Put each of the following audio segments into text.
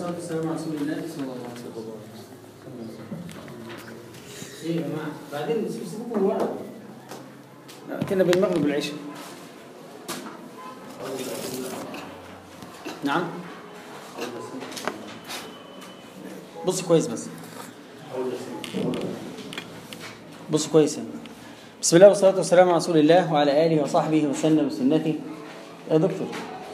والصلاة والسلام على رسول الله صلى الله عليه وسلم. ايه يا جماعة؟ بعدين سيبكم ورا. كنا بالمغرب والعشاء نعم بص كويس بس بص كويس يعني. بسم الله والصلاة والسلام على رسول الله وعلى آله وصحبه وسلم بسنته يا دكتور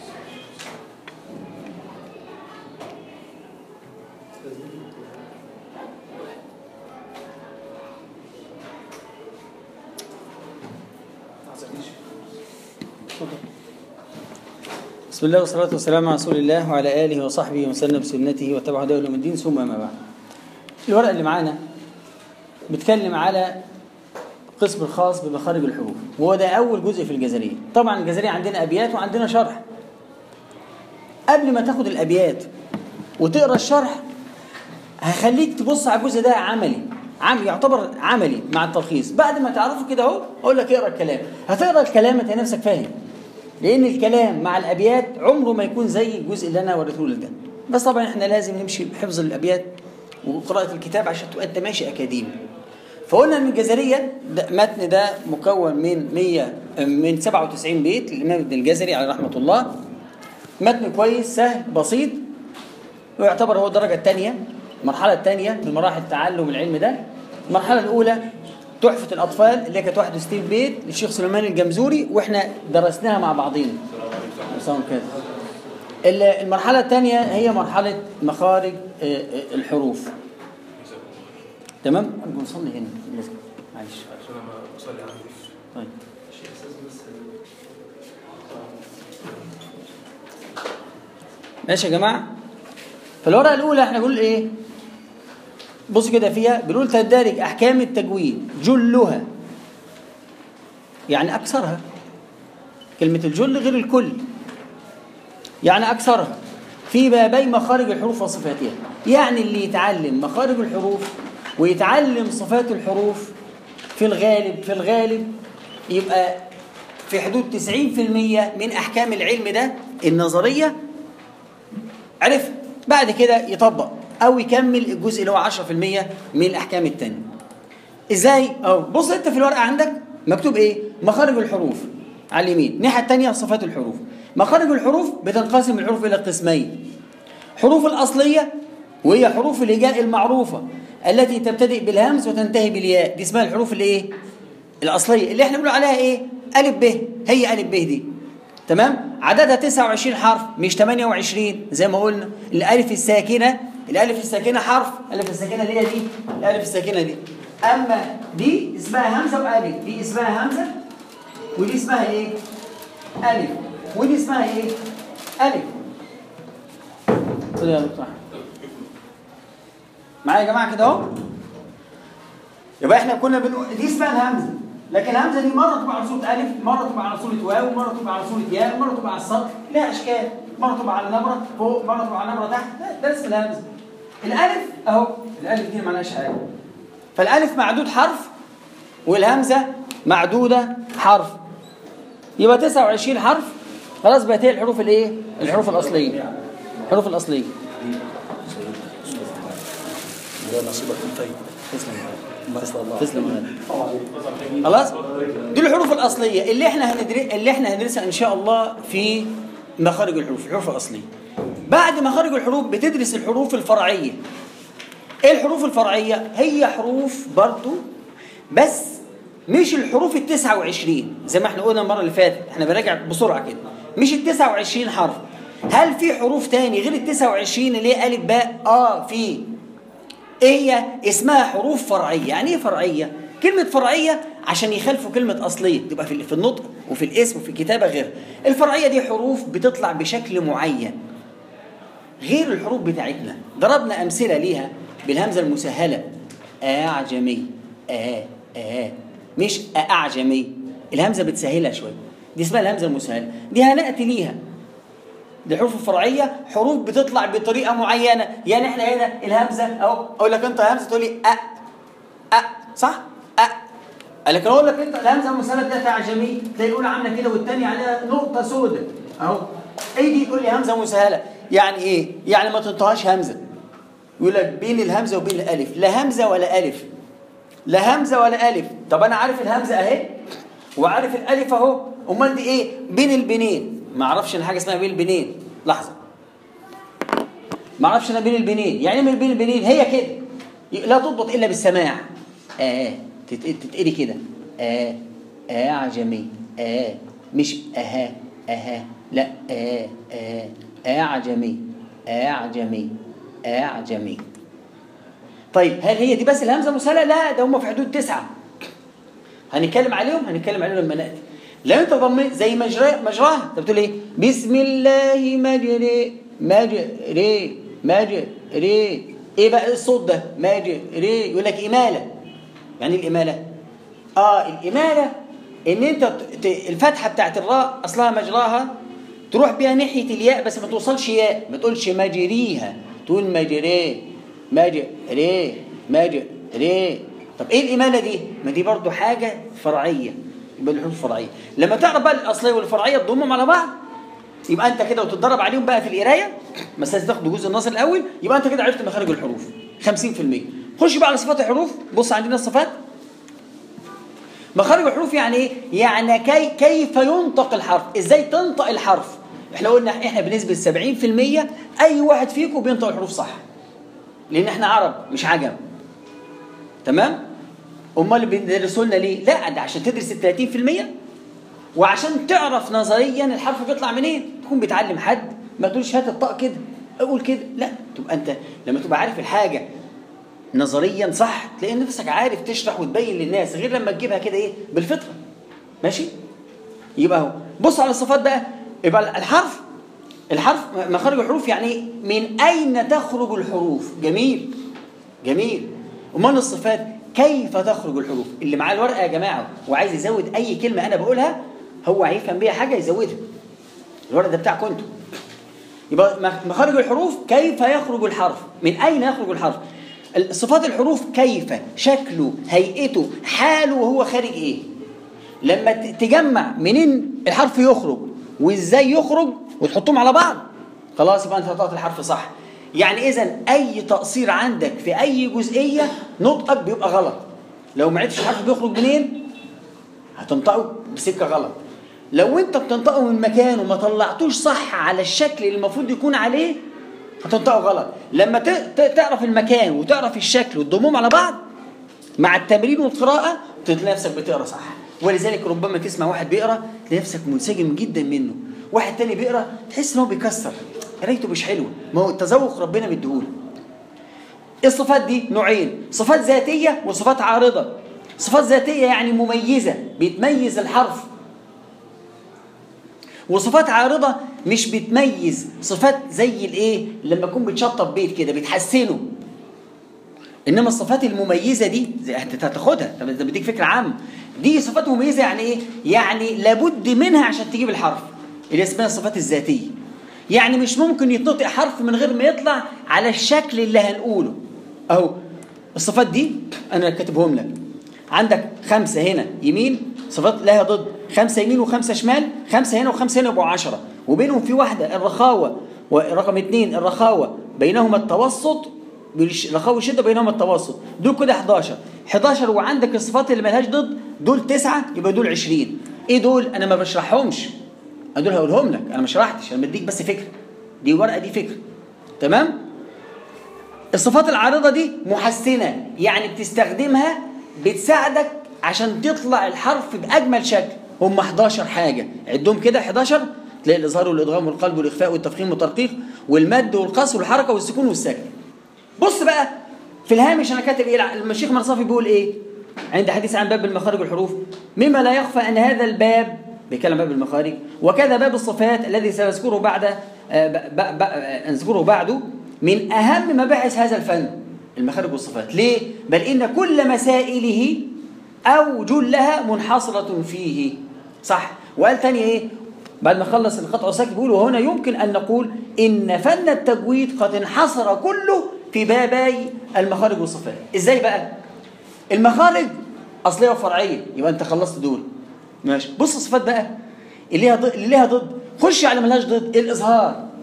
بسم الله والصلاة والسلام على رسول الله وعلى آله وصحبه وسلم بسنته وتبع هداه يوم الدين ثم أما بعد. الورق اللي معانا بيتكلم على القسم الخاص بمخارج الحروف وهو ده أول جزء في الجزرية. طبعا الجزرية عندنا أبيات وعندنا شرح. قبل ما تاخد الأبيات وتقرا الشرح هخليك تبص على الجزء ده عملي عم يعتبر عملي مع التلخيص بعد ما تعرفه كده اهو اقول لك اقرا الكلام هتقرا الكلام انت نفسك فاهم لان الكلام مع الابيات عمره ما يكون زي الجزء اللي انا وريته لك ده بس طبعا احنا لازم نمشي بحفظ الابيات وقراءه الكتاب عشان تبقى انت ماشي اكاديمي فقلنا ان الجزريه ده متن ده مكون من 100 من 97 بيت للامام ابن الجزري عليه رحمه الله متن كويس سهل بسيط ويعتبر هو الدرجه الثانيه المرحله الثانيه من مراحل تعلم العلم ده المرحله الاولى تحفة الأطفال اللي كانت 61 بيت للشيخ سليمان الجمزوري وإحنا درسناها مع بعضينا. مساء كده. المرحلة الثانية هي مرحلة مخارج الحروف. تمام؟ أرجو نصلي هنا معلش. عشان انا بصلي عندي طيب. ماشي يا جماعة؟ فالورقة الأولى إحنا بنقول إيه؟ بص كده فيها بنقول تندرج احكام التجويد جلها يعني اكثرها كلمه الجل غير الكل يعني اكثرها في بابي مخارج الحروف وصفاتها يعني اللي يتعلم مخارج الحروف ويتعلم صفات الحروف في الغالب في الغالب يبقى في حدود 90% من احكام العلم ده النظريه عرف بعد كده يطبق او يكمل الجزء اللي هو 10% من الاحكام التانية ازاي اهو بص انت في الورقه عندك مكتوب ايه مخارج الحروف على اليمين الناحيه الثانيه صفات الحروف مخارج الحروف بتنقسم الحروف الى قسمين حروف الاصليه وهي حروف الهجاء المعروفه التي تبتدئ بالهمز وتنتهي بالياء دي اسمها الحروف الايه الاصليه اللي احنا بنقول عليها ايه الف ب هي الف ب دي تمام عددها 29 حرف مش 28 زي ما قلنا الالف الساكنه الالف الساكنه حرف الالف الساكنه اللي هي دي الالف الساكنه دي اما دي اسمها همزه والف دي اسمها همزه ودي اسمها ايه الف ودي اسمها ايه الف خد يا دكتور معايا يا جماعه كده اهو يبقى احنا كنا بنقول دي اسمها الهمزه لكن الهمزه دي مره تبقى على صوره الف مره تبقى على صوره واو مره تبقى على صوره ياء مره تبقى على السطر لها اشكال مره تبقى على نبره فوق مره تبقى على نبره تحت ده, ده اسم الهمزه الالف اهو الالف دي مالهاش حاجه فالالف معدود حرف والهمزه معدوده حرف يبقى 29 حرف خلاص بقت هي الحروف الايه الحروف الاصليه الحروف الاصليه نصيبك طيب تسلم تسلم خلاص دي الحروف الاصليه اللي احنا هندرس اللي احنا هندرسها ان شاء الله في مخارج الحروف الحروف الاصليه بعد مخارج الحروف بتدرس الحروف الفرعيه ايه الحروف الفرعيه هي حروف برضو بس مش الحروف ال 29 زي ما احنا قلنا المره اللي فاتت احنا بنراجع بسرعه كده مش ال 29 حرف هل في حروف تاني غير ال 29 اللي هي الف باء اه في ايه هي اسمها حروف فرعيه يعني ايه فرعيه كلمه فرعيه عشان يخالفوا كلمه اصليه تبقى في في النطق وفي الاسم وفي الكتابه غير الفرعيه دي حروف بتطلع بشكل معين غير الحروف بتاعتنا ضربنا امثله ليها بالهمزه المسهله اعجمي آ آ مش اعجمي الهمزه بتسهلها شويه دي اسمها الهمزه المسهله دي هناتي ليها دي الحروف الفرعيه حروف بتطلع بطريقه معينه يعني احنا هنا الهمزه اهو اقول لك انت همزه تقول لي أ أ صح أ لكن اقول لك انت الهمزه المسهله ده تعجمي تلاقي الاولى عامله كده والثانيه عليها نقطه سوداء اهو ايه دي تقول لي همزه مسهله يعني ايه يعني ما تنطقهاش همزه يقول لك بين الهمزه وبين الالف لا همزه ولا الف لا همزه ولا الف طب انا عارف الهمزه اهي وعارف الالف اهو امال دي ايه بين البنين ما اعرفش ان حاجه اسمها بين البنين لحظه ما اعرفش انا بين البنين يعني من بين البنين هي كده لا تضبط الا بالسماع اه تت- تتقري كده اه اه عجمي اه مش اها اها لا اه اه اه عجمي اه عجمي اه عجمي طيب هل هي دي بس الهمزه مسهله لا ده هم في حدود تسعه هنتكلم عليهم هنتكلم عليهم لما ناتي لو انت ضميت زي مجرى مجراها انت بتقول ايه بسم الله مجري مجري مجري ايه بقى الصوت ده مجري يقول لك اماله يعني إيه الاماله اه الاماله ان انت ت- ت- الفتحه بتاعت الراء اصلها مجراها تروح بيها ناحيه الياء بس ما توصلش ياء ما تقولش مجريها تقول مجري مجري مجري طب ايه الاماله دي ما دي برضو حاجه فرعيه يبقى الحروف فرعيه لما تعرف بقى الاصليه والفرعيه تضمهم على بعض يبقى انت كده وتتدرب عليهم بقى في القرايه بس لازم تاخد جزء النص الاول يبقى انت كده عرفت مخارج الحروف 50% خش بقى على صفات الحروف بص عندنا الصفات مخارج الحروف يعني ايه؟ يعني كي كيف ينطق الحرف، ازاي تنطق الحرف؟ احنا قلنا احنا بنسبة 70% اي واحد فيكم بينطق الحروف صح. لان احنا عرب مش عجم. تمام؟ امال بيدرسوا لنا ليه؟ لا ده عشان تدرس ال 30% وعشان تعرف نظريا الحرف بيطلع منين؟ تكون بتعلم حد ما تقولش هات الطاء كده اقول كده، لا تبقى انت لما تبقى عارف الحاجه نظريا صح تلاقي نفسك عارف تشرح وتبين للناس غير لما تجيبها كده ايه بالفطره ماشي يبقى اهو بص على الصفات بقى يبقى الحرف الحرف مخارج الحروف يعني ايه من اين تخرج الحروف جميل جميل امال الصفات كيف تخرج الحروف اللي معاه الورقه يا جماعه وعايز يزود اي كلمه انا بقولها هو هيفهم بيها حاجه يزودها الورق ده بتاعكم انتوا يبقى مخ- مخارج الحروف كيف يخرج الحرف من أين يخرج الحرف صفات الحروف كيف شكله هيئته حاله وهو خارج إيه لما ت- تجمع منين الحرف يخرج وإزاي يخرج وتحطهم على بعض خلاص يبقى أنت نطقت الحرف صح يعني إذا أي تقصير عندك في أي جزئية نطقك بيبقى غلط لو ما عرفتش الحرف بيخرج منين هتنطقه بسكه غلط لو انت بتنطقه من مكانه وما طلعتوش صح على الشكل اللي المفروض يكون عليه هتنطقه غلط لما ت- ت- تعرف المكان وتعرف الشكل وتضمهم على بعض مع التمرين والقراءة تلاقي نفسك بتقرا صح ولذلك ربما تسمع واحد بيقرا تلاقي نفسك منسجم جدا منه واحد تاني بيقرا تحس ان هو بيكسر قرايته مش حلوه ما هو التذوق ربنا مديهوله الصفات دي نوعين صفات ذاتية وصفات عارضة صفات ذاتية يعني مميزة بتميز الحرف وصفات عارضة مش بتميز صفات زي الايه لما تكون بتشطب بيت كده بتحسنه انما الصفات المميزه دي زي- هت- هتاخدها طب ده بديك فكره عامه دي صفات مميزه يعني ايه يعني لابد منها عشان تجيب الحرف اللي اسمها الصفات الذاتيه يعني مش ممكن يتنطق حرف من غير ما يطلع على الشكل اللي هنقوله اهو الصفات دي انا كاتبهم لك عندك خمسه هنا يمين صفات لها ضد خمسه يمين وخمسه شمال خمسه هنا وخمسه هنا يبقوا عشرة وبينهم في واحده الرخاوه ورقم اثنين الرخاوه بينهما التوسط بالش- رخاوة الشدة بينهما التوسط دول كده 11 11 وعندك الصفات اللي ملهاش ضد دول تسعة يبقى دول 20 ايه دول انا ما بشرحهمش أنا دول هقولهم لك انا ما شرحتش انا بديك بس فكره دي ورقه دي فكره تمام الصفات العارضه دي محسنه يعني بتستخدمها بتساعدك عشان تطلع الحرف باجمل شكل هم 11 حاجه عدهم كده 11 تلاقي الاظهار والادغام والقلب والاخفاء والتفخيم والترقيق والمد والقصر والحركه والسكون والسكن بص بقى في الهامش انا كاتب ايه الشيخ مرصافي بيقول ايه عند حديث عن باب المخارج الحروف مما لا يخفى ان هذا الباب بيتكلم باب المخارج وكذا باب الصفات الذي سنذكره بعد آه، ب- ب- ب- آه، نذكره بعده من اهم مباحث هذا الفن المخارج والصفات ليه بل ان كل مسائله او جلها منحصره فيه صح وقال تاني ايه بعد ما خلص القطع ساكت بيقول وهنا يمكن أن نقول إن فن التجويد قد انحصر كله في بابي المخارج والصفات إزاي بقى؟ المخارج أصلية وفرعية يبقى أنت خلصت دول ماشي بص الصفات بقى اللي ليها ضد اللي ليها ضد خش على ملهاش ضد الإظهار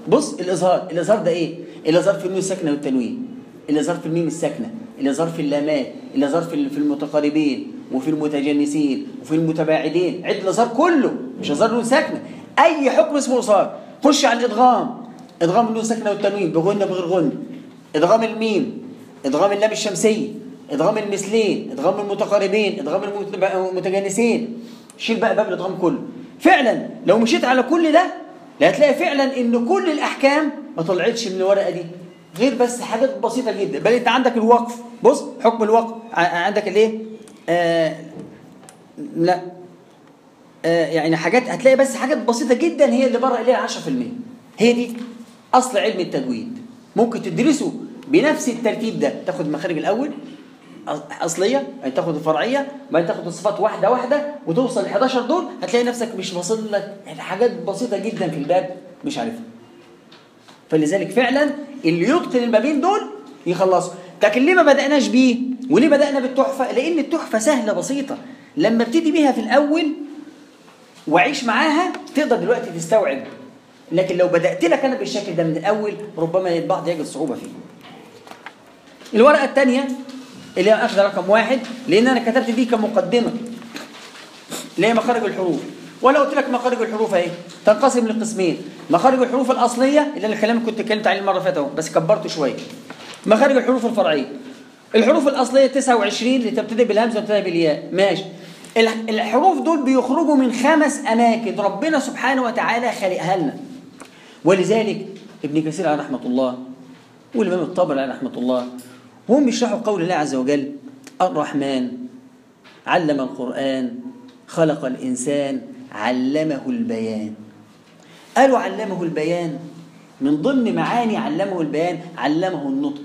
بص الاظهار الاظهار ده ايه الاظهار في النون الساكنه والتنوين الاظهار في الميم الساكنه الاظهار في اللامات الاظهار في في المتقاربين وفي المتجانسين وفي المتباعدين عد الاظهار كله مش اظهار نون ساكنه اي حكم اسمه اظهار خش على الادغام ادغام النون الساكنه والتنوين بغنه بغير غنه ادغام الميم ادغام اللام الشمسيه ادغام المثلين ادغام المتقاربين ادغام المتب- المتجانسين شيل بقى باب الادغام كله فعلا لو مشيت على كل ده لا هتلاقي فعلا ان كل الاحكام ما طلعتش من الورقه دي غير بس حاجات بسيطه جدا بل انت عندك الوقف بص حكم الوقف ع- عندك الايه آه لا آه يعني حاجات هتلاقي بس حاجات بسيطه جدا هي اللي بره اللي هي 10% هي دي اصل علم التجويد ممكن تدرسه بنفس الترتيب ده تاخد المخارج الاول أص- اصليه يعني تاخد الفرعيه بعدين تاخد الصفات واحده واحده وتوصل ل 11 دول هتلاقي نفسك مش واصل لك يعني حاجات بسيطه جدا في الباب مش عارفها فلذلك فعلا اللي يتقن البابين دول يخلصوا لكن ليه ما بدأناش بيه وليه بدأنا بالتحفة لأن التحفة سهلة بسيطة لما ابتدي بيها في الأول وعيش معاها تقدر دلوقتي تستوعب لكن لو بدأت لك أنا بالشكل ده من الأول ربما البعض يجد صعوبة فيه الورقة الثانية اللي هي أخذ رقم واحد لأن أنا كتبت دي كمقدمة اللي هي مخارج الحروف وانا قلت لك مخارج الحروف اهي تنقسم لقسمين مخارج الحروف الاصليه اللي انا الكلام اللي كنت اتكلمت عليه المره اللي فاتت اهو بس كبرته شويه مخارج الحروف الفرعيه الحروف الاصليه 29 اللي تبتدي بالهمزه وتبتدي بالياء ماشي الح- الحروف دول بيخرجوا من خمس اماكن ربنا سبحانه وتعالى خلقها لنا ولذلك ابن كثير عليه رحمه الله والامام الطبري عليه رحمه الله وهم بيشرحوا قول الله عز وجل الرحمن علم القرآن خلق الإنسان علمه البيان قالوا علمه البيان من ضمن معاني علمه البيان علمه النطق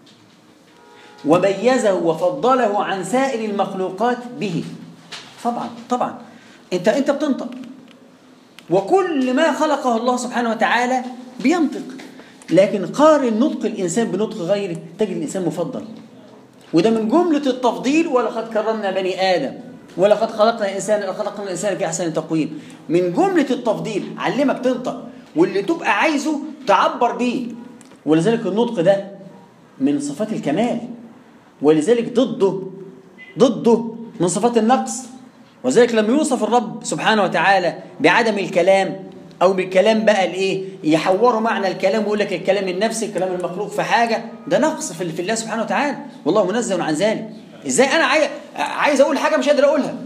وميزه وفضله عن سائر المخلوقات به طبعا طبعا انت انت بتنطق وكل ما خلقه الله سبحانه وتعالى بينطق لكن قارن نطق الانسان بنطق غيره تجد الانسان مفضل وده من جملة التفضيل ولقد كرمنا بني آدم ولقد خلقنا الإنسان خلقنا الإنسان في أحسن تقويم من جملة التفضيل علمك تنطق واللي تبقى عايزه تعبر بيه ولذلك النطق ده من صفات الكمال ولذلك ضده ضده من صفات النقص وذلك لما يوصف الرب سبحانه وتعالى بعدم الكلام او بالكلام بقى الايه يحوروا معنى الكلام ويقول لك الكلام النفسي الكلام المخلوق في حاجه ده نقص في في الله سبحانه وتعالى والله منزه عن ذلك ازاي انا عايز عايز اقول حاجه مش قادر اقولها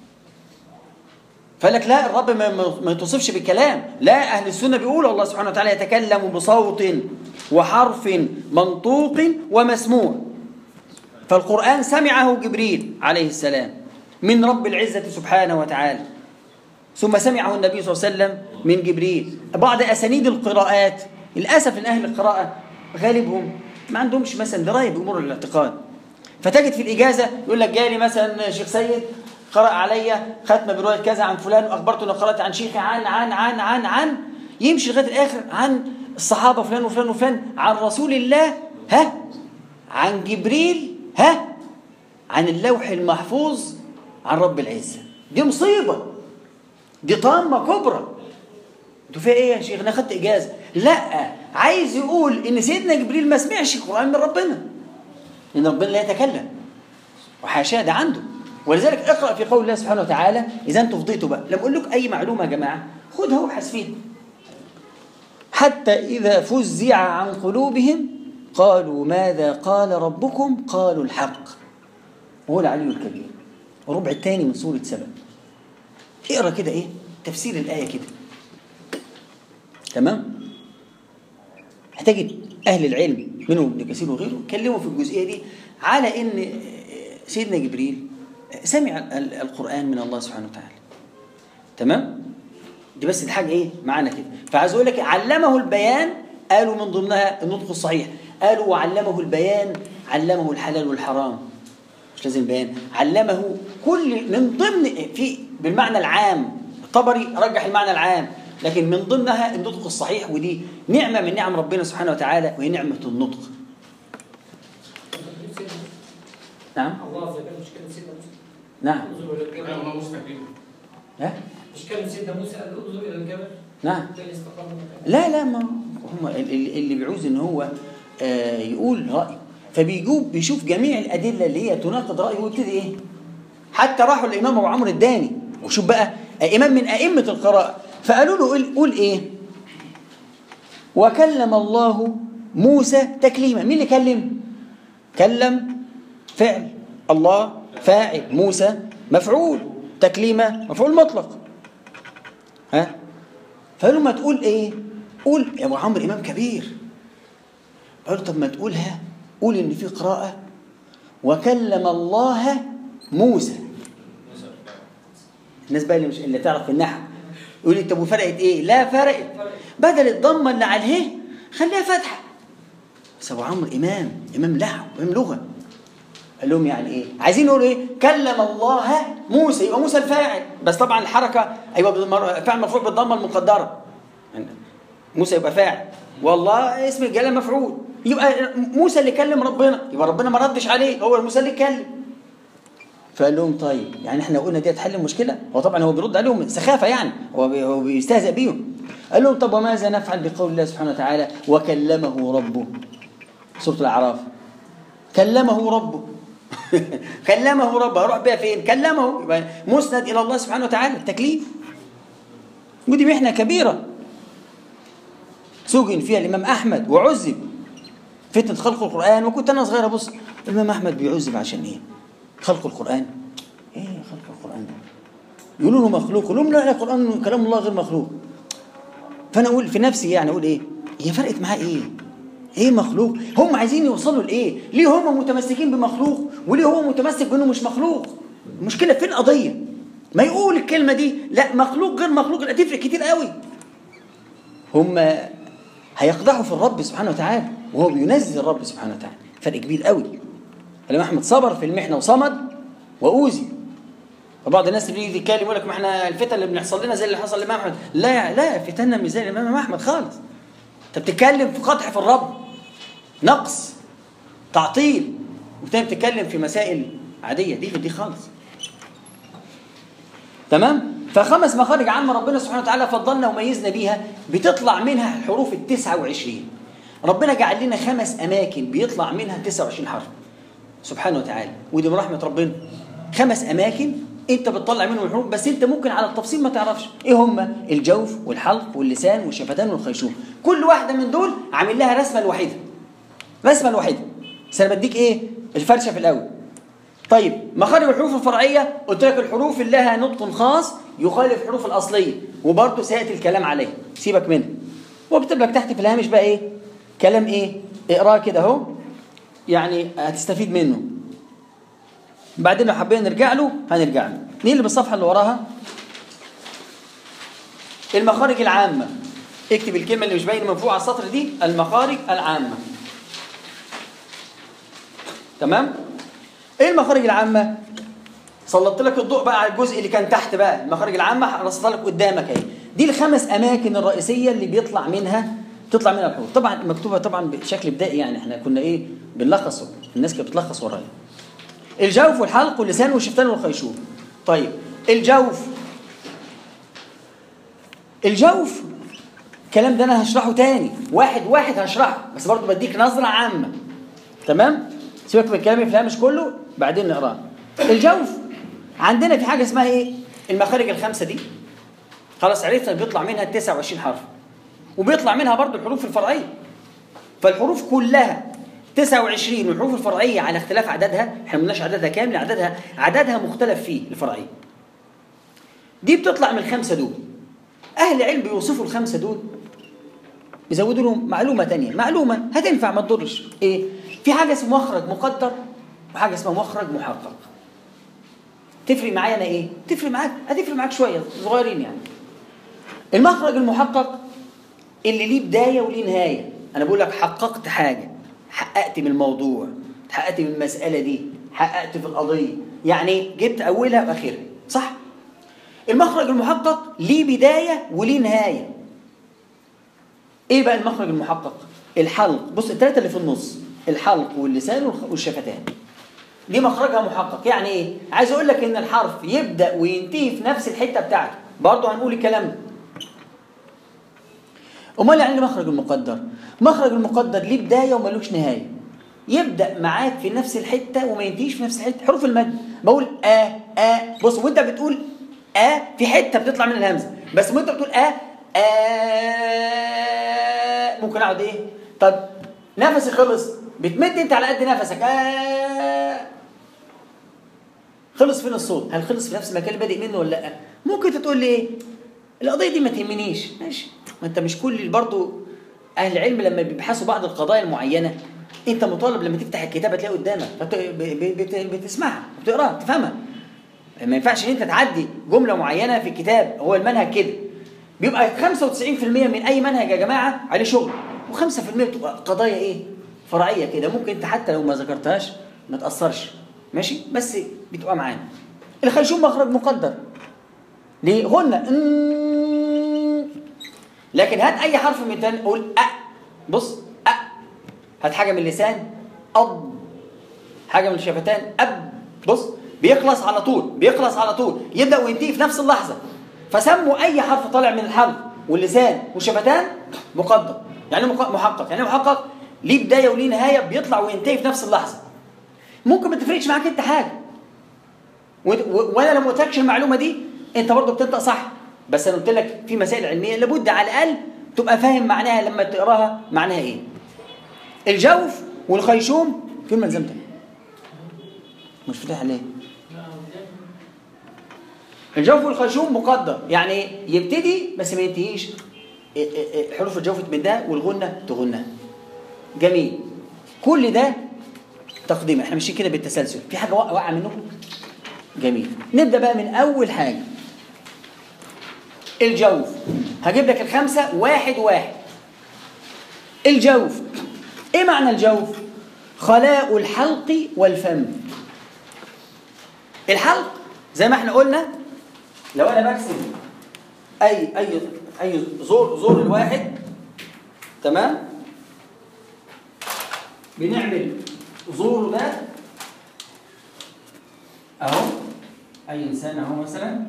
فقال لك لا الرب ما, ما ما يتوصفش بالكلام لا اهل السنه بيقولوا الله سبحانه وتعالى يتكلم بصوت وحرف منطوق ومسموع فالقرآن سمعه جبريل عليه السلام من رب العزة سبحانه وتعالى ثم سمعه النبي صلى الله عليه وسلم من جبريل بعض أسانيد القراءات للأسف إن أهل القراءة غالبهم ما عندهمش مثلا دراية بأمور الاعتقاد فتجد في الإجازة يقول لك جالي مثلا شيخ سيد قرأ عليا ختمة برواية كذا عن فلان وأخبرته أني قرأت عن شيخي عن عن عن عن عن يمشي لغاية الآخر عن الصحابة فلان وفلان وفلان عن رسول الله ها عن جبريل ها عن اللوح المحفوظ عن رب العزة دي مصيبة دي طامة كبرى انتوا فيها ايه يا شيخ انا خدت اجازه لا عايز يقول ان سيدنا جبريل ما سمعش القران من ربنا ان ربنا لا يتكلم وحاشاه ده عنده ولذلك اقرا في قول الله سبحانه وتعالى اذا انتوا فضيتوا بقى لما اقول لك اي معلومه يا جماعه خدها وابحث فيها حتى اذا فزع عن قلوبهم قالوا ماذا قال ربكم قالوا الحق وهو العلي الكبير الربع الثاني من سوره سبأ اقرا كده ايه تفسير الايه كده تمام هتجد اهل العلم منهم ابن كثير وغيره اتكلموا في الجزئيه دي على ان سيدنا جبريل سمع ال- القران من الله سبحانه وتعالى تمام دي بس الحاجه ايه معانا كده فعايز اقول لك علمه البيان قالوا من ضمنها النطق الصحيح قالوا وعلمه البيان علمه الحلال والحرام مش لازم بيان علمه كل من ضمن في بالمعنى العام الطبري رجح المعنى العام لكن من ضمنها النطق الصحيح ودي نعمة من نعم ربنا سبحانه وتعالى وهي نعمة النطق نعم الله عز وجل مش كلمة سيدنا موسى نعم انظروا إلى الجبل الله مستقيم ها مش كلمة سيدنا موسى قال انظروا إلى الجبل نعم كان يستقر مكانه لا لا ما هم اللي اللي بيعوز ان هو آه، يقول راي فبيجوب بيشوف جميع الادله اللي هي تناقض رايه ويبتدي ايه حتى راحوا للامام ابو عمرو الداني وشوف بقى امام من ائمه القراءه فقالوا له قول- قول ايه وكلم الله موسى تكليما مين اللي كلم كلم فعل الله فاعل موسى مفعول تكليمه مفعول مطلق ها فقالوا ما تقول ايه قول يا ابو عمرو امام كبير قالوا طب ما تقولها قول ان في قراءه وكلم الله موسى الناس بقى اللي مش اللي تعرف النحو يقول لي طب وفرقت ايه لا فرقت بدل الضمه اللي على اله خليها فتحه بس ابو عمرو امام امام نحو امام لغه قال لهم يعني ايه عايزين يقولوا ايه كلم الله موسى يبقى موسى الفاعل بس طبعا الحركه ايوه بالمر- فاعل مرفوع بالضمه المقدره يعني موسى يبقى فاعل والله اسم الجلاله مفعول يبقى موسى اللي كلم ربنا يبقى ربنا ما ردش عليه هو موسى اللي اتكلم فقال لهم طيب يعني احنا قلنا دي هتحل المشكله هو طبعا هو بيرد عليهم سخافه يعني هو بي- هو بيستهزئ بيهم قال لهم طب وماذا نفعل بقول الله سبحانه وتعالى وكلمه ربه سوره الاعراف كلمه ربه كلمه ربه هروح بيها فين كلمه يبقى مسند الى الله سبحانه وتعالى التكليف ودي محنه كبيره سجن فيها الامام احمد وعذب فتنه خلق القران وكنت انا صغير ابص الامام احمد بيعذب عشان ايه خلق القران ايه خلق القران ده يقولوا له مخلوق يقول لهم لا لا القران كلام الله غير مخلوق فانا اقول في نفسي يعني اقول ايه هي فرقت معاه ايه ايه مخلوق هم عايزين يوصلوا لايه ليه هم متمسكين بمخلوق وليه هو متمسك بانه مش مخلوق المشكله فين القضيه ما يقول الكلمه دي لا مخلوق غير مخلوق لا تفرق كتير قوي هم هيقدحوا في الرب سبحانه وتعالى وهو بينزل الرب سبحانه وتعالى فرق كبير قوي الامام احمد صبر في المحنه وصمد واوذي فبعض الناس اللي يجي يتكلم يقول لك ما احنا الفتن اللي بنحصل لنا زي اللي حصل للامام احمد لا لا فتننا مش زي الامام احمد خالص انت بتتكلم في قدح في الرب نقص تعطيل وبتاني بتتكلم في مسائل عاديه دي دي خالص تمام فخمس مخارج عامه ربنا سبحانه وتعالى فضلنا وميزنا بيها بتطلع منها الحروف ال 29 ربنا جعل لنا خمس اماكن بيطلع منها 29 حرف سبحانه وتعالى ودي من رحمه ربنا خمس اماكن انت بتطلع منهم الحروف بس انت ممكن على التفصيل ما تعرفش ايه هم الجوف والحلق واللسان والشفتان والخيشوم كل واحده من دول عامل لها رسمه الوحيده رسمه الوحيده بس انا بديك ايه الفرشه في الاول طيب مخارج الحروف الفرعيه قلت لك الحروف اللي لها نطق خاص يخالف الحروف الاصليه وبرضه سياتي الكلام عليه سيبك منه واكتب لك تحت في الهامش بقى ايه كلام ايه اقراه كده اهو يعني هتستفيد منه بعدين لو حبينا نرجع له هنرجع له نيجي بالصفحه اللي وراها المخارج العامه اكتب الكلمه اللي مش باينه من فوق على السطر دي المخارج العامه تمام ايه المخارج العامه سلطت لك الضوء بقى على الجزء اللي كان تحت بقى المخارج العامه رصدتها لك قدامك اهي دي الخمس اماكن الرئيسيه اللي بيطلع منها تطلع منها الحروف طبعا مكتوبه طبعا بشكل بدائي يعني احنا كنا ايه بنلخص الناس كانت بتلخص ورايا الجوف والحلق واللسان والشفتان والخيشوم طيب الجوف الجوف الكلام ده انا هشرحه تاني واحد واحد هشرحه بس برضه بديك نظره عامه تمام سيبك من الكلام اللي في الهامش كله بعدين نقراه الجوف عندنا في حاجه اسمها ايه المخارج الخمسه دي خلاص عرفنا بيطلع منها 29 حرف وبيطلع منها برضه الحروف الفرعيه فالحروف كلها 29 والحروف الفرعيه على اختلاف عددها احنا ما قلناش عددها كامل عددها عددها مختلف فيه الفرعيه دي بتطلع من الخمسه دول اهل العلم بيوصفوا الخمسه دول بيزودوا لهم معلومه تانية معلومه هتنفع ما تضرش ايه في حاجه اسمها مخرج مقدر وحاجه اسمها مخرج محقق تفرق معايا انا ايه تفرق معاك هتفرق معاك شويه صغيرين يعني المخرج المحقق اللي ليه بدايه وليه نهايه انا بقول لك حققت حاجه حققت من الموضوع حققت من المساله دي حققت في القضيه يعني جبت اولها واخرها صح المخرج المحقق ليه بدايه وليه نهايه ايه بقى المخرج المحقق الحلق بص الثلاثه اللي في النص الحلق واللسان والخ- والشفتان دي مخرجها محقق يعني ايه عايز اقول لك ان الحرف يبدا وينتهي في نفس الحته بتاعته برضه هنقول الكلام ده امال يعني إيه مخرج المقدر مخرج المقدر ليه بدايه وملوش نهايه يبدا معاك في نفس الحته وما ينتهيش في نفس الحته حروف المد بقول ا ا بص وانت بتقول ا في حته بتطلع من الهمزه بس وانت بتقول ا ا ممكن اقعد ايه طب نفسي خلص بتمد انت على قد نفسك آ خلص فين الصوت هل خلص في نفس المكان اللي بادئ منه ولا لا ممكن تقول لي ايه القضيه دي ما تهمنيش ماشي ما انت مش كل برضو اهل العلم لما بيبحثوا بعض القضايا المعينه انت مطالب لما تفتح الكتاب تلاقيه قدامك فت- ب- ب- بت- بتسمعها وبتقراها تفهمها ما ينفعش ان انت تعدي جمله معينه في الكتاب هو المنهج كده بيبقى 95% من اي منهج يا جماعه عليه شغل و5% بتبقى قضايا ايه فرعيه كده ممكن انت حتى لو ما ذكرتهاش ما تاثرش ماشي بس بتبقى معانا الخيشوم مخرج مقدر ليه غنى أمم. لكن هات اي حرف من التاني قول أ بص أ هات حاجه من اللسان أض حاجه من الشفتان أب بص بيخلص على طول بيخلص على طول يبدا وينتهي في نفس اللحظه فسموا اي حرف طالع من الحلق واللسان والشفتان مقدر يعني إيه مق- محقق يعني إيه محقق ليه بدايه وليه نهايه بيطلع وينتهي في نفس اللحظه ممكن ما تفرقش معاك انت حاجه وإنت- و- وانا لو ما قلتلكش المعلومه دي انت برضه بتنطق صح بس انا قلت لك في مسائل علميه لابد على الاقل تبقى فاهم معناها لما تقراها معناها ايه الجوف والخيشوم فين ملزمتك مش فاتح ليه الجوف والخيشوم مقدر يعني يبتدي بس ما ينتهيش إيه إيه إيه حروف الجوف تمدها والغنه تغنها جميل كل ده تقديم احنا ماشيين كده بالتسلسل في حاجه واقعه واقعة منكم جميل نبدا بقى من اول حاجه الجوف هجيب لك الخمسه واحد واحد الجوف ايه معنى الجوف خلاء الحلق والفم الحلق زي ما احنا قلنا لو انا برسم اي اي اي زور زور الواحد تمام بنعمل زوره ده اهو اي انسان اهو مثلا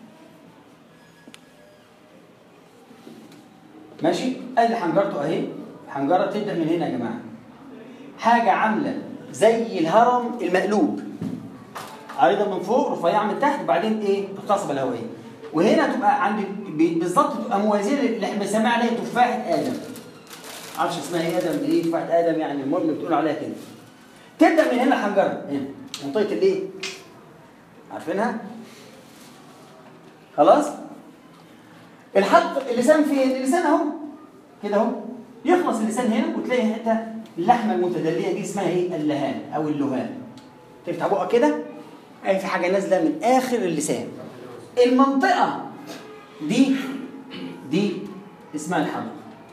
ماشي ادي حنجرته اهي حنجره تبدا من هنا يا جماعه حاجه عامله زي الهرم المقلوب عريضه من فوق رفيعه من تحت وبعدين ايه القصبه الهوائيه وهنا تبقى عند ب- بالظبط تبقى موازيه اللي احنا بنسميها عليها تفاحه ادم معرفش اسمها ايه ادم دي ايه تفاحه ادم يعني المهم بتقول عليها كده تبدا من هنا الحنجره هنا منطقه الايه عارفينها خلاص الحلق اللسان فين اللسان اهو كده اهو يخلص اللسان هنا وتلاقي حته اللحمه المتدليه دي اسمها ايه اللهان او اللهان تفتح بقك كده اي في حاجه نازله من اخر اللسان المنطقه دي دي اسمها الحلق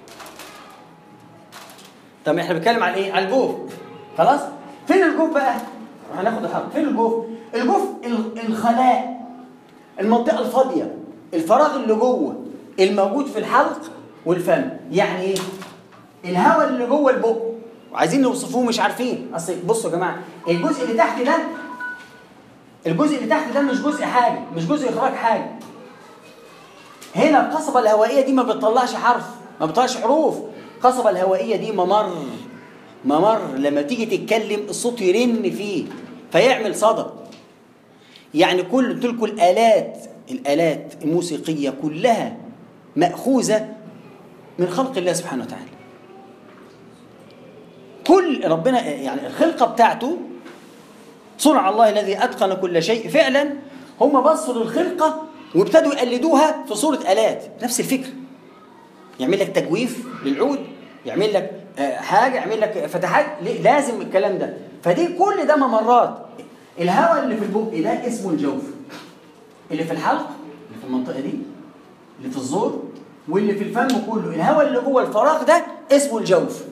طب احنا بنتكلم على ايه على الجوف خلاص فين الجوف بقى هناخد الحلق فين الجوف الجوف ال- الخلاء المنطقه الفاضيه الفراغ اللي جوه الموجود في الحلق والفم يعني ايه الهواء اللي جوه البق وعايزين نوصفوه مش عارفين اصل بصوا يا جماعه الجزء اللي تحت ده الجزء اللي تحت ده مش جزء حاجه مش جزء اخراج حاجه هنا القصبه الهوائيه دي ما بتطلعش حرف ما بتطلعش حروف القصبه الهوائيه دي ممر ممر لما تيجي تتكلم الصوت يرن فيه فيعمل صدى يعني كل تلك الآلات الآلات الموسيقية كلها مأخوذة من خلق الله سبحانه وتعالى كل ربنا يعني الخلقة بتاعته صنع الله الذي أتقن كل شيء فعلا هم بصوا للخلقة وابتدوا يقلدوها في صورة آلات نفس الفكر يعمل لك تجويف للعود يعمل لك آه، حاجة يعمل لك فتحات ليه؟ لازم الكلام ده فدي كل ده ممرات الهواء اللي في البق ده اسمه الجوف اللي في الحلق اللي في المنطقة دي اللي في الزور واللي في الفم كله الهواء اللي جوه الفراغ ده اسمه الجوف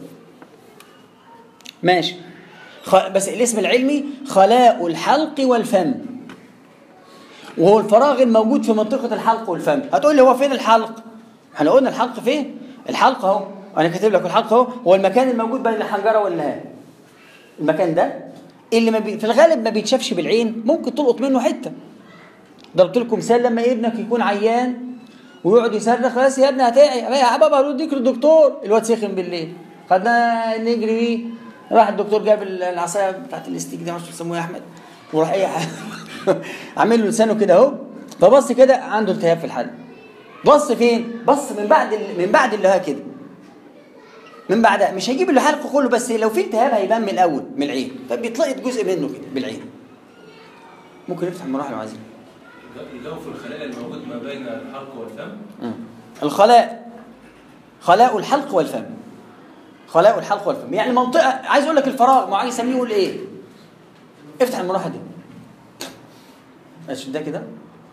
ماشي خ... بس الاسم العلمي خلاء الحلق والفم وهو الفراغ الموجود في منطقة الحلق والفم هتقول لي هو فين الحلق احنا قلنا الحلق فين الحلق اهو انا كاتب لك الحلق اهو هو المكان الموجود بين الحنجرة واللهان المكان ده اللي ما بي... في الغالب ما بيتشافش بالعين ممكن تلقط منه حته ضربت لكم مثال لما ابنك يكون عيان ويقعد يصرخ بس يا ابني هتعي يا بابا هوديك للدكتور الواد سخن بالليل خدنا نجري بيه راح الدكتور جاب العصايه بتاعت الاستيك دي معرفش بيسموها يا احمد وراح ايه عامل له لسانه كده اهو فبص كده عنده التهاب في الحلق بص فين؟ بص من بعد ال- من بعد اللي هو كده من بعدها مش هيجيب له حلقه كله بس لو في التهاب هيبان من الاول من العين فبيتلقط جزء منه كده بالعين ممكن نفتح المراحل لو عايزين الجوف الخلايا الموجود ما بين الحلق والفم الخلاء خلاء الحلق والفم خلاء الحلق والفم يعني منطقة عايز اقول لك الفراغ ما عايز يسميه يقول ايه افتح المروحة دي ماشي ده كده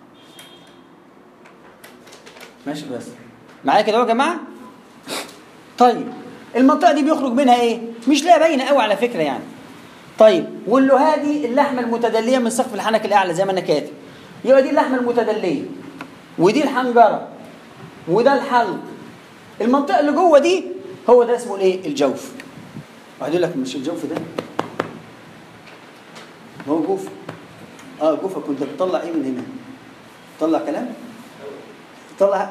ماشي بس معايا كده اهو يا جماعة طيب المنطقة دي بيخرج منها ايه مش لا باينة قوي على فكرة يعني طيب واللهاه دي اللحمة المتدلية من سقف الحنك الأعلى زي ما أنا كاتب يبقى دي اللحمة المتدلية ودي الحنجرة وده الحلق المنطقة اللي جوه دي هو ده اسمه الايه؟ الجوف. واحد يقول لك مش الجوف ده؟ ما هو جوف. اه جوفك كنت بتطلع ايه من هنا؟ تطلع كلام؟ تطلع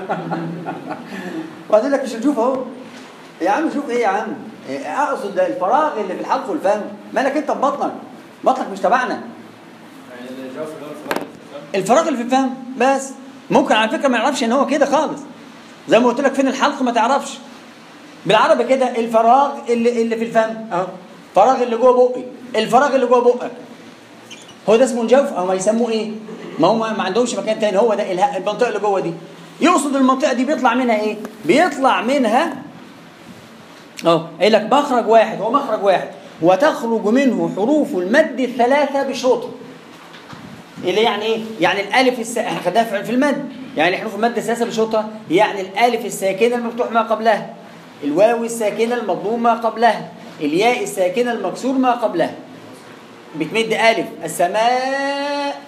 واحد يقول لك مش الجوف اهو. يا عم شوف ايه يا عم؟ إيه، اقصد ده الفراغ اللي في الحلق والفم، مالك انت ببطنك؟ بطنك مش تبعنا. يعني الجوف اللي هو الفراغ في الفم الفراغ اللي في الفم بس ممكن على فكره ما يعرفش ان هو كده خالص زي ما قلت لك فين الحلق ما تعرفش بالعربي كده الفراغ اللي اللي في الفم اهو الفراغ اللي جوه بقي الفراغ اللي جوه بقك هو ده اسمه الجوف او ما يسموه ايه ما هم ما عندهمش مكان تاني هو ده اله- المنطقه اللي جوه دي يقصد المنطقه دي بيطلع منها ايه بيطلع منها اهو قايل لك مخرج واحد هو مخرج واحد وتخرج منه حروف المد الثلاثه بشروطه اللي يعني ايه؟ يعني الالف الس... احنا خدناها في في المد يعني حروف المد الثلاثه بشروطها يعني الالف الساكنه المفتوح ما قبلها الواو الساكنه المضموم ما قبلها الياء الساكنه المكسور ما قبلها بتمد الف السماء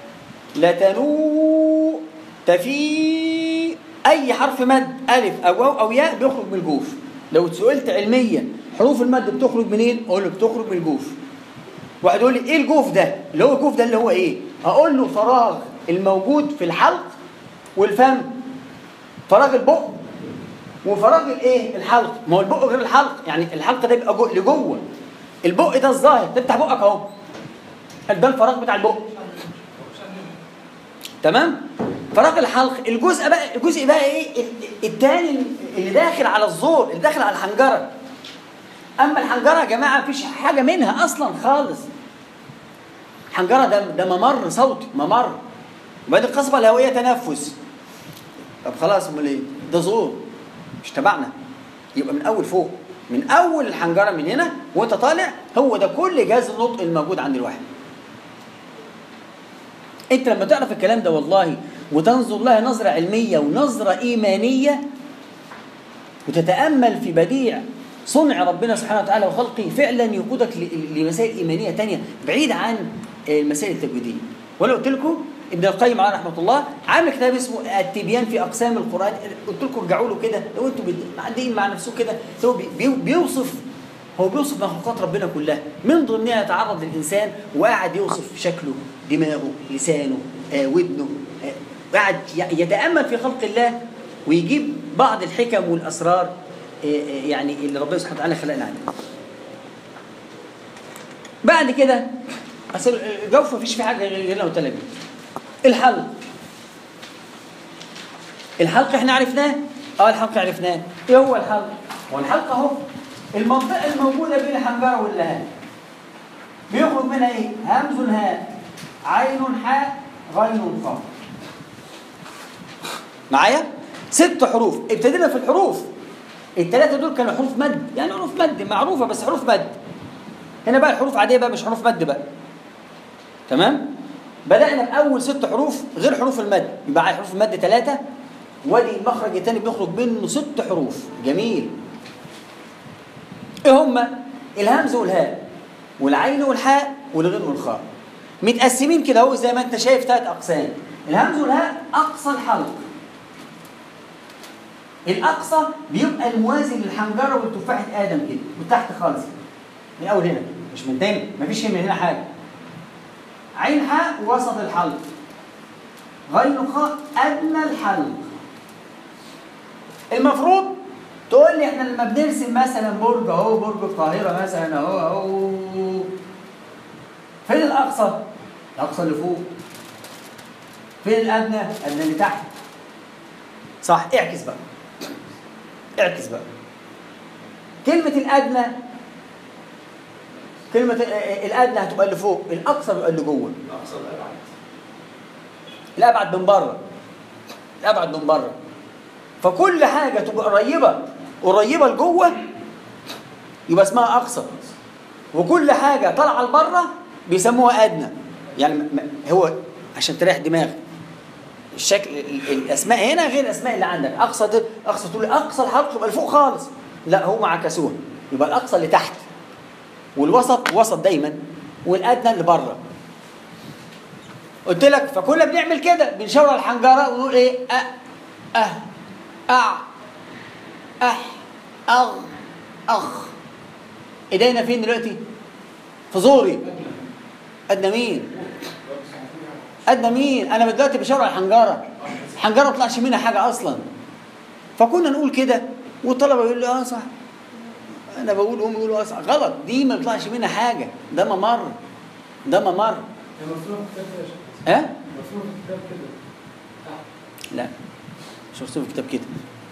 لتنو تفي اي حرف مد الف او واو او ياء بيخرج من الجوف لو سئلت علميا حروف المد بتخرج منين؟ اقول لك بتخرج من الجوف واحد يقول لي ايه الجوف ده؟ اللي هو الجوف ده اللي هو ايه؟ اقول له فراغ الموجود في الحلق والفم فراغ البق وفراغ الايه؟ الحلق ما هو البق غير الحلق يعني الحلق ده بيبقى جو- لجوه البق ده الظاهر تفتح بقك اهو ده الفراغ بتاع البق تمام؟ فراغ الحلق الجزء بقى الجزء بقى ايه؟ ال- التاني اللي داخل على الزور اللي داخل على الحنجره اما الحنجره يا جماعه مفيش حاجه منها اصلا خالص الحنجره ده ده ممر صوتي ممر وبعدين القصبه الهوائيه تنفس طب خلاص امال ايه ده زور مش تبعنا يبقى من اول فوق من اول الحنجره من هنا وانت طالع هو ده كل جهاز النطق الموجود عند الواحد انت لما تعرف الكلام ده والله وتنظر لها نظره علميه ونظره ايمانيه وتتامل في بديع صنع ربنا سبحانه وتعالى وخلقه فعلا يقودك ل- لمسائل ايمانيه تانية بعيد عن المسائل التجويديه وانا قلت لكم ابن القيم عليه رحمه الله عامل كتاب اسمه التبيان في اقسام القران قلت لكم ارجعوا له كده لو انتم بت- معديين مع نفسكم كده هو بي- بي- بيوصف هو بيوصف مخلوقات ربنا كلها من ضمنها يتعرض للانسان وقاعد يوصف شكله دماغه لسانه آه ودنه آه قاعد ي- يتامل في خلق الله ويجيب بعض الحكم والاسرار آه، آه، يعني اللي ربنا سبحانه وتعالى خلقنا عليها بعد كده اصل الجوف مفيش فيه حاجه غير غير اللي قلت لك دي. الحلق الحلق احنا عرفناه اه الحلق عرفناه ايه هو الحلق هو الحلق اهو المنطقه الموجوده بين الحنجره واللهان بيخرج منها ايه همز هاء عين حاء غين خاء معايا ست حروف ابتدينا في الحروف الثلاثه دول كانوا حروف مد يعني حروف مد معروفه بس حروف مد هنا بقى الحروف عاديه بقى مش حروف مد بقى تمام بدأنا بأول ست حروف غير حروف المد يبقى على حروف المد ثلاثة وادي المخرج الثاني بيخرج منه ست حروف جميل ايه هما الهمز والهاء والعين والحاء والغين والخاء متقسمين كده اهو زي ما انت شايف ثلاث اقسام الهمز والهاء اقصى الحلق الاقصى بيبقى الموازي للحنجره والتفاحه ادم كده وتحت خالص من اول هنا مش من تاني مفيش من هنا حاجه عين حاء وسط الحلق غين خاء ادنى الحلق المفروض تقول لي احنا لما بنرسم مثلا برج اهو برج القاهره مثلا اهو اهو فين الاقصى؟ الاقصى اللي فوق فين الادنى؟ الادنى اللي تحت صح اعكس بقى اعكس بقى كلمة الأدنى كلمة الأدنى هتبقى اللي فوق الأقصى بيبقى اللي جوه اقصى الابعد الأبعد من بره الأبعد من بره فكل حاجة تبقى قريبة قريبة لجوه يبقى اسمها أقصى وكل حاجة طالعة لبره بيسموها أدنى يعني م- م- هو عشان تريح دماغك الشكل ال- الاسماء هنا غير الاسماء اللي عندك اقصى ده اقصى تقول اقصى الحلق يبقى لفوق خالص لا هم عكسوها يبقى الاقصى اللي تحت والوسط وسط دايما والادنى اللي بره قلت لك فكنا بنعمل كده بنشاور على الحنجره ونقول ايه أ أه أع أح أغ أخ ايدينا فين دلوقتي؟ في زوري ادنى مين؟ ادنى مين؟ انا دلوقتي بشاور على الحنجره الحنجره ما طلعش منها حاجه اصلا فكنا نقول كده والطلبه يقول لي اه صح انا بقول هم يقولوا اه صح غلط دي ما بيطلعش منها حاجه ده ممر ده ممر هي مرسومة في الكتاب كده يا شيخ. ها؟ مرسومة في الكتاب كده لا مش مكتوب في الكتاب كده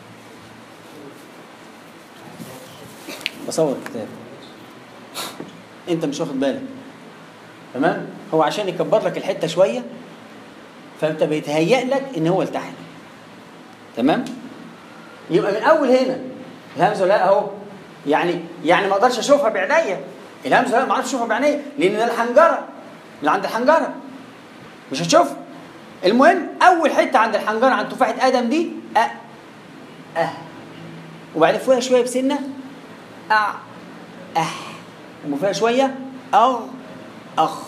بصور الكتاب انت مش واخد بالك تمام هو عشان يكبر لك الحته شويه فانت بيتهيأ لك ان هو لتحت تمام يبقى من اول هنا الهمزه لا اهو يعني يعني ما اقدرش اشوفها بعينيا الهمزه لا ما اعرفش اشوفها بعينيا لان ده الحنجره من عند الحنجره مش هتشوفها المهم اول حته عند الحنجره عند تفاحه ادم دي أ أه وبعدين فوقها شويه بسنه أع أح وفوقها شويه أغ أخ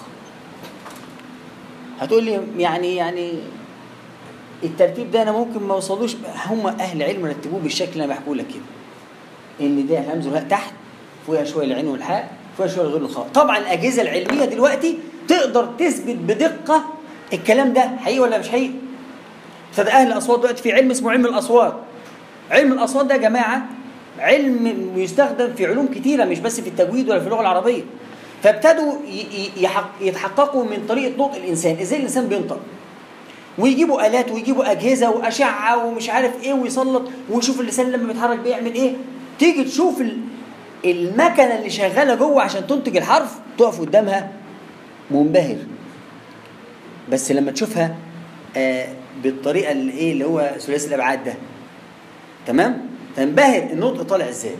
هتقول لي يعني يعني الترتيب ده انا ممكن ما اوصلوش هم اهل علم رتبوه بالشكل اللي انا بحكوا لك كده ان ده الهمز والهاء تحت فوقها شويه العين والحاء فوقها شويه الغين والخاء طبعا الاجهزه العلميه دلوقتي تقدر تثبت بدقه الكلام ده حقيقي ولا مش حقيقي ابتدى اهل الاصوات دلوقتي في علم اسمه علم الاصوات علم الاصوات ده يا جماعه علم يستخدم في علوم كتيره مش بس في التجويد ولا في اللغه العربيه فابتدوا ي- ي- يحق- يتحققوا من طريقه نطق الانسان ازاي الانسان بينطق ويجيبوا الات ويجيبوا اجهزه واشعه ومش عارف ايه ويسلط ويشوف اللسان لما بيتحرك بيعمل ايه تيجي تشوف ال- المكنه اللي شغاله جوه عشان تنتج الحرف تقف قدامها منبهر بس لما تشوفها آه بالطريقه اللي ايه اللي هو ثلاثي الابعاد ده تمام تنبهر النطق طالع ازاي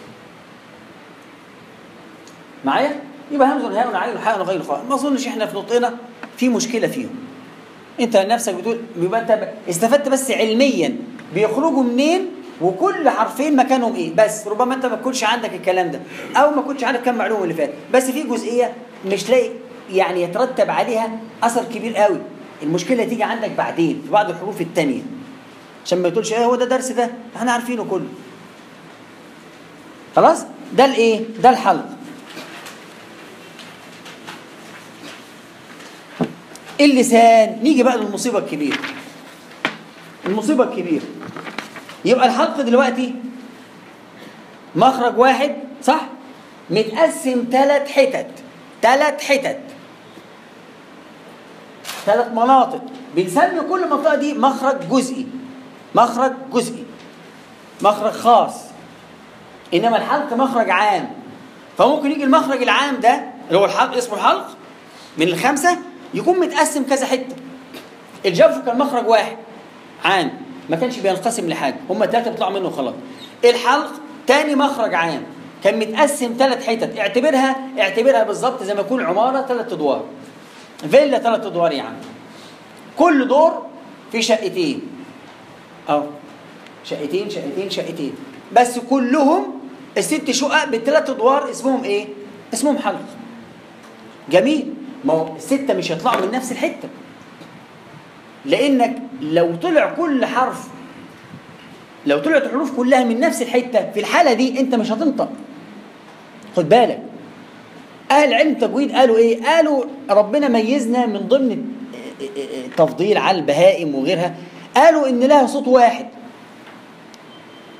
معايا يبقى همز والهاء والعين والحاء وغير خاء ما اظنش احنا في نطقنا في مشكله فيهم انت نفسك بتقول يبقى انت استفدت بس علميا بيخرجوا منين وكل حرفين مكانهم ايه بس ربما انت ما تكونش عندك الكلام ده او ما كنتش عارف كم معلومه اللي فات بس في جزئيه مش لاقي يعني يترتب عليها اثر كبير قوي المشكله تيجي عندك بعدين في بعض الحروف التانية عشان ما تقولش ايه هو ده درس ده احنا عارفينه كله خلاص ده الايه ده الحلق اللسان نيجي بقى للمصيبه الكبيره المصيبه الكبيره يبقى الحلق دلوقتي مخرج واحد صح متقسم ثلاث حتت ثلاث حتت ثلاث مناطق بنسمي كل منطقه دي مخرج جزئي مخرج جزئي مخرج خاص انما الحلق مخرج عام فممكن يجي المخرج العام ده اللي هو الحلق اسمه الحلق من الخمسه يكون متقسم كذا حته الجوف كان مخرج واحد عام ما كانش بينقسم لحاجه هم ثلاثه بيطلعوا منه خلاص الحلق تاني مخرج عام كان متقسم ثلاث حتت اعتبرها اعتبرها بالظبط زي ما يكون عماره ثلاث ادوار فيلا ثلاث ادوار يا عم كل دور في شقتين اهو شقتين شقتين شقتين بس كلهم الست شقق بالثلاث ادوار اسمهم ايه؟ اسمهم حلق جميل ما هو الستة مش هيطلعوا من نفس الحتة لأنك لو طلع كل حرف لو طلعت الحروف كلها من نفس الحتة في الحالة دي أنت مش هتنطق خد بالك أهل علم التجويد قالوا إيه؟ قالوا ربنا ميزنا من ضمن التفضيل على البهائم وغيرها قالوا إن لها صوت واحد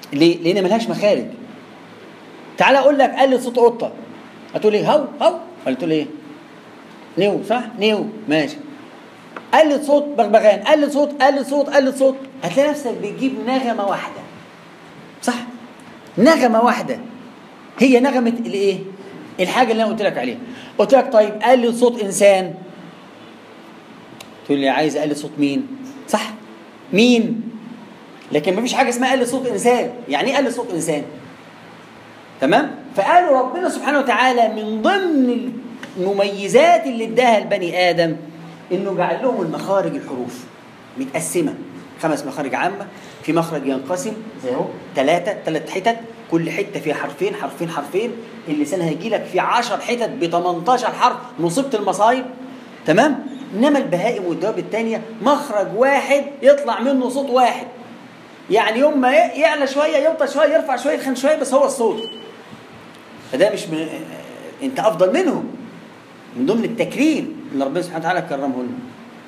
ليه؟ لان ملهاش مخارج تعالى اقول لك قلد صوت قطه هتقول ايه هو هو ولا تقول ايه نيو صح نيو ماشي قلد صوت بغبغان قلد صوت قلد صوت قلد صوت هتلاقي نفسك بتجيب نغمه واحده صح نغمه واحده هي نغمه الايه الحاجه اللي انا قلت لك عليها قلت لك طيب قلد صوت انسان تقول لي عايز اقلد صوت مين صح مين لكن مفيش حاجه اسمها قلد صوت انسان يعني ايه قلد صوت انسان تمام فقالوا ربنا سبحانه وتعالى من ضمن المميزات اللي اداها لبني ادم انه جعل لهم المخارج الحروف متقسمه خمس مخارج عامه في مخرج ينقسم زي اهو ثلاثه ثلاث حتت كل حته فيها حرفين حرفين حرفين اللسان هيجي لك في 10 حتت ب 18 حرف مصيبه المصايب تمام انما البهائم والدواب الثانيه مخرج واحد يطلع منه صوت واحد يعني يوم ما يعلى شويه يوطى شويه يرفع شويه يتخن شويه بس هو الصوت فده مش من... انت افضل منهم من ضمن التكريم اللي ربنا سبحانه وتعالى كرمه لنا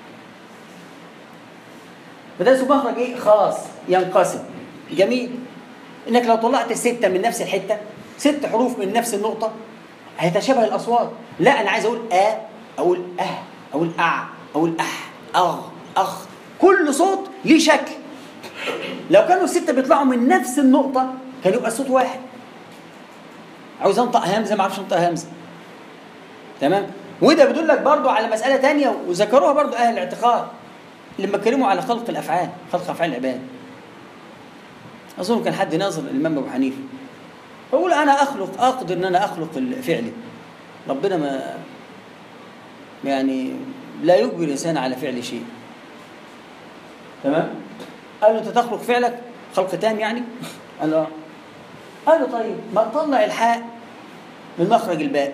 فده اسمه مخرج ايه خاص ينقسم جميل انك لو طلعت ستة من نفس الحتة ست حروف من نفس النقطة هيتشابه الأصوات لا أنا عايز أقول أ أقول أه أقول أع أقول أح أغ أخ كل صوت ليه شكل لو كانوا الستة بيطلعوا من نفس النقطة كان يبقى الصوت واحد عاوز انطق همزة ما اعرفش انطق همزة تمام وده بيدل لك برضو على مسألة تانية وذكروها برضو أهل الاعتقاد لما اتكلموا على خلق الأفعال خلق أفعال العباد أظن كان حد ناظر الإمام أبو حنيفة فقول أنا أخلق أقدر إن أنا أخلق فعلي ربنا ما يعني لا يجبر الإنسان على فعل شيء تمام قال له أنت تخلق فعلك خلق تام يعني قال له آه. قال له طيب ما تطلع الحاء من مخرج الباء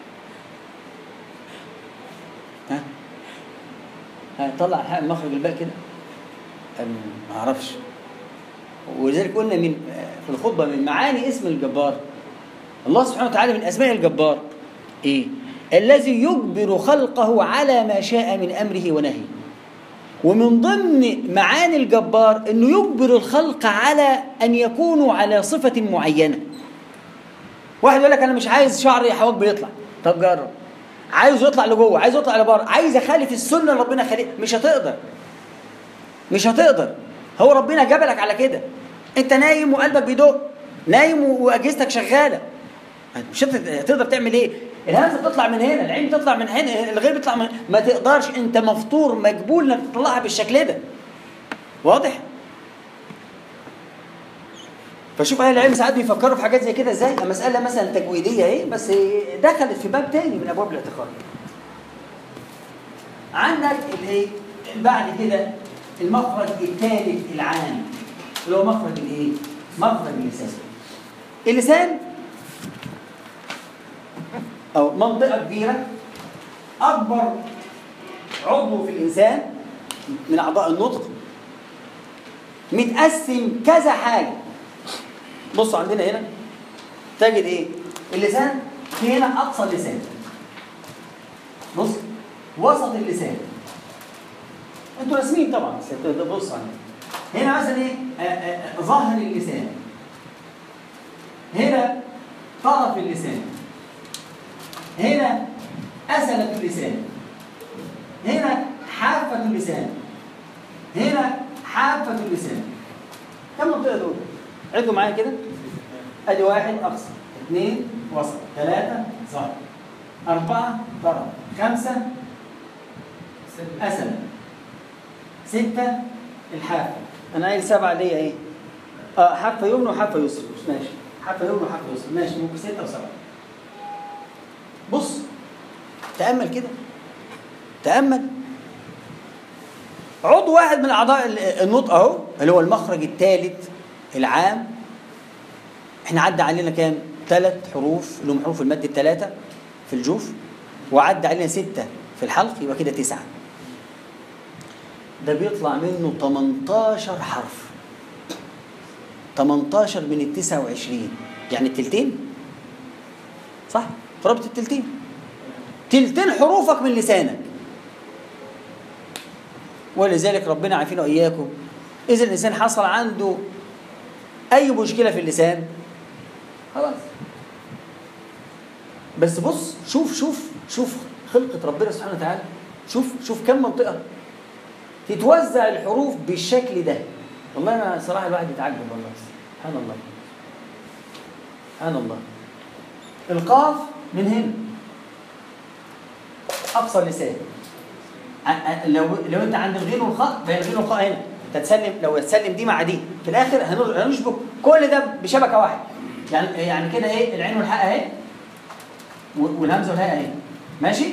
ها ها طلع الحاء من مخرج الباء كده قال ما اعرفش ولذلك قلنا من في الخطبه من معاني اسم الجبار الله سبحانه وتعالى من اسماء الجبار ايه الذي يجبر خلقه على ما شاء من امره ونهيه ومن ضمن معاني الجبار انه يجبر الخلق على ان يكونوا على صفه معينه واحد يقول لك انا مش عايز شعري حواجبي يطلع طب جرب عايزه يطلع لجوه عايزه يطلع لبره عايز اخالف السنه اللي ربنا خالقها مش هتقدر مش هتقدر هو ربنا جبلك على كده انت نايم وقلبك بيدق نايم واجهزتك شغاله مش هتقدر تعمل ايه الهمزه بتطلع من هنا العين بتطلع من هنا الغير بيطلع من ما تقدرش انت مفطور مجبول انك تطلعها بالشكل ده واضح فشوف اهل العلم ساعات بيفكروا في حاجات زي كده ازاي مساله مثلا تجويديه اهي بس دخلت في باب تاني من ابواب الاعتقاد عندك الايه بعد كده المخرج الثالث العام اللي هو مخرج الايه مخرج اللسان اللسان او منطقه كبيره اكبر عضو في الانسان من اعضاء النطق متقسم كذا حاجه بصوا عندنا هنا تجد ايه اللسان في هنا اقصى اللسان بص وسط اللسان انتوا راسمين طبعا بص هنا مثلا ايه آآ آآ ظهر اللسان هنا طرف اللسان هنا أسلة اللسان هنا حافة اللسان هنا حافة اللسان كم منطقة دول؟ عدوا معايا كده ادي واحد اقصى اثنين وسط ثلاثة ظهر أربعة طرف خمسة أسد ستة الحافة أنا قايل سبعة ليا إيه؟ آه حافة يمنى وحافة يسرى ماشي حافة يمنى وحافة يسرى ماشي ممكن ستة وسبعة بص تأمل كده تأمل عضو واحد من أعضاء النطق أهو اللي هو المخرج الثالث العام احنا عدى علينا كام؟ ثلاث حروف اللي هم حروف المد الثلاثة في الجوف وعدى علينا ستة في الحلق يبقى كده تسعة ده بيطلع منه 18 حرف 18 من ال 29 يعني التلتين صح؟ قرابة التلتين تلتين حروفك من لسانك ولذلك ربنا عافينا وإياكم إذا الإنسان حصل عنده اي مشكله في اللسان خلاص بس بص شوف شوف شوف خلقه ربنا سبحانه وتعالى شوف شوف كم منطقه تتوزع الحروف بالشكل ده والله انا صراحه الواحد يتعجب والله سبحان الله سبحان الله القاف من هنا اقصى اللسان ع- ع- لو لو انت عند الغين والخاء بين الغين والخاء هنا تتسلم لو تسلم دي مع دي في الاخر هنر- هنشبك كل ده بشبكه واحده يعني يعني كده ايه العين والحاء اهي و- والهمزه والهاء اهي ماشي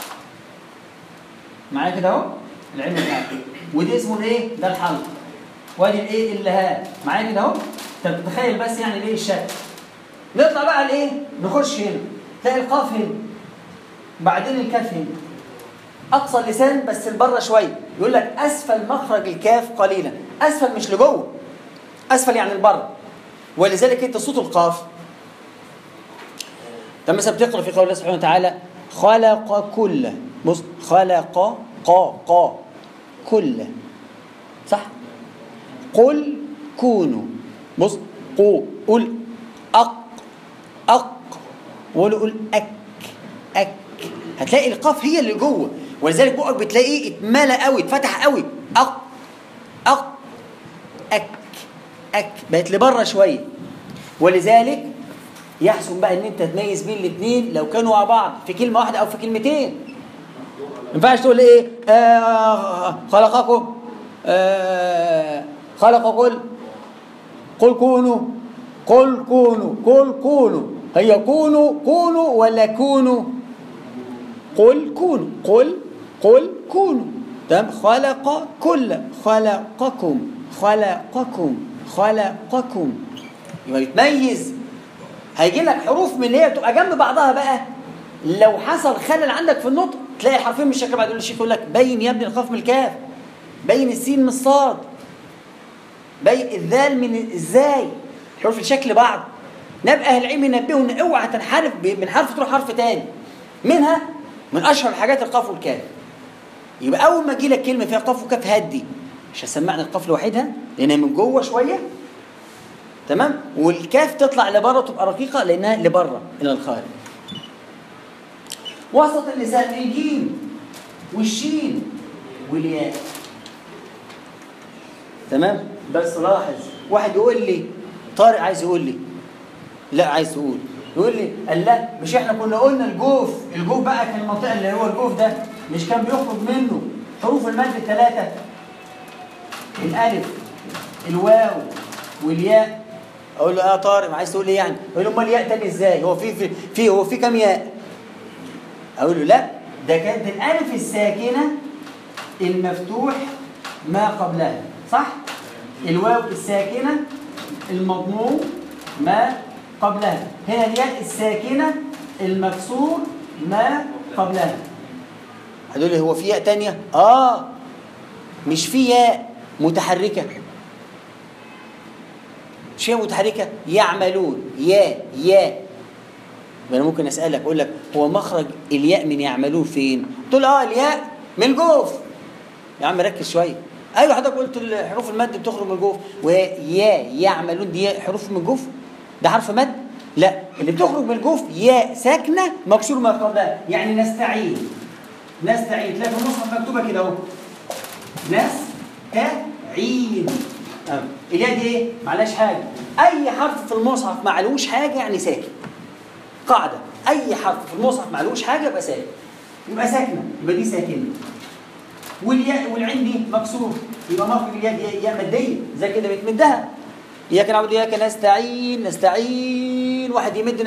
معايا كده اهو العين والحاء ودي اسمه الايه ده الحلق وادي الايه اللهاء معايا كده اهو طب تخيل بس يعني الايه الشكل نطلع بقى لايه نخش هنا تلاقي القاف هنا بعدين الكاف هنا اقصى اللسان بس لبره شويه يقول لك اسفل مخرج الكاف قليلا اسفل مش لجوه اسفل يعني لبره ولذلك انت صوت القاف طب مثلا بتقرا في قول الله سبحانه وتعالى خلق كل بص خلق قا قا كل صح قل كونوا بص قو قل أق أق وقول قول أك أك هتلاقي القاف هي اللي جوه ولذلك بقك بتلاقيه اتملى قوي اتفتح قوي أق أق أك أك بقت لبره شوية ولذلك يحسن بقى ان انت تميز بين الاثنين لو كانوا مع بعض في كلمة واحدة او في كلمتين ما ينفعش تقول ايه آه خلقكم آه خلق قل قل كونوا قل كونوا قل كونوا هي كونوا كونوا ولا كونوا قل كونوا قل قل كونوا تمام خلق كل خلقكم خلقكم خلقكم يبقى بتميز هيجي لك حروف من اللي هي بتبقى جنب بعضها بقى لو حصل خلل عندك في النطق تلاقي حرفين مش شكل بعد يقول الشيخ يقول لك بين يا ابني القاف من الكاف بين السين من الصاد بين الذال من ازاي حروف الشكل بعض نبقى اهل العلم ينبهوا ان اوعى تنحرف ب- من حرف تروح حرف تاني منها من اشهر الحاجات القاف والكاف يبقى اول ما تجي لك كلمه فيها قاف وكاف هدي مش هسمعنا القاف لوحدها لانها من جوه شويه تمام والكاف تطلع لبره تبقى رقيقه لانها لبره الى الخارج وسط اللسان الجيم والشين والياء تمام بس لاحظ واحد يقول لي طارق عايز يقول لي لا عايز تقول يقول لي قال لا مش احنا كنا قلنا الجوف الجوف بقى كان المنطقه اللي هو الجوف ده مش كان بيخرج منه حروف المد الثلاثه الالف الواو والياء اقول له اه طارق عايز تقول ايه يعني يقول له امال الياء تاني ازاي هو في في, في هو في كام ياء اقول له لا ده كانت الالف الساكنه المفتوح ما قبلها صح الواو الساكنه المضموم ما قبلها هنا الياء الساكنه المكسور ما قبلها هتقول لي هو في ياء تانية اه مش في ياء متحركه مش هي متحركه يعملون يا يا انا ممكن اسالك اقول لك هو مخرج الياء من يعملون فين تقول اه الياء من الجوف يا عم ركز شويه ايوه حضرتك قلت حروف المد بتخرج من الجوف ويا يعملون دي حروف من الجوف ده حرف مد لا اللي بتخرج من الجوف ياء ساكنه مكسور ما قبلها يعني نستعين نستعين تلاقي في المصحف مكتوبه كده اهو نستعين أه. الياء دي ايه؟ معلهاش حاجه اي حرف في المصحف معلوش حاجه يعني ساكن قاعده اي حرف في المصحف معلوش حاجه يبقى ساكن يبقى ساكنه يبقى دي ساكنه والياء والعين دي مكسور يبقى مخرج الياء دي ياء ماديه زي كده بتمدها اياك نعبد واياك نستعين نستعين واحد يمد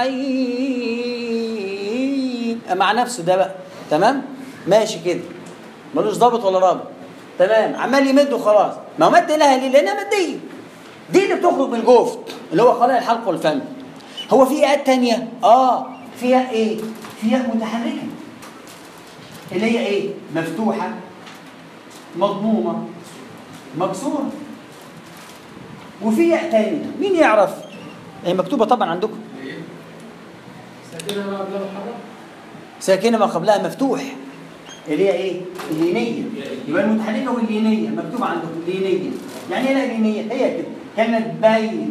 نستعين مع نفسه ده بقى تمام ماشي كده ملوش ضابط ولا رابط تمام عمال يمد وخلاص ما هو مد لها ليه لانها ماديه دي اللي بتخرج من الجوف اللي هو خلق الحلق والفم هو في ياءات تانية اه في ياء ايه في ياء متحركه اللي هي ايه مفتوحه مضمومه مكسوره وفي ياء تانية مين يعرف هي مكتوبه طبعا عندكم ساكنة ما قبلها الحرف ساكنه ما قبلها مفتوح اللي هي ايه اللينيه يبقى المتحركه واللينيه مكتوبه عندكم لينيه يعني ايه لا لينيه هي كده كلمة بيت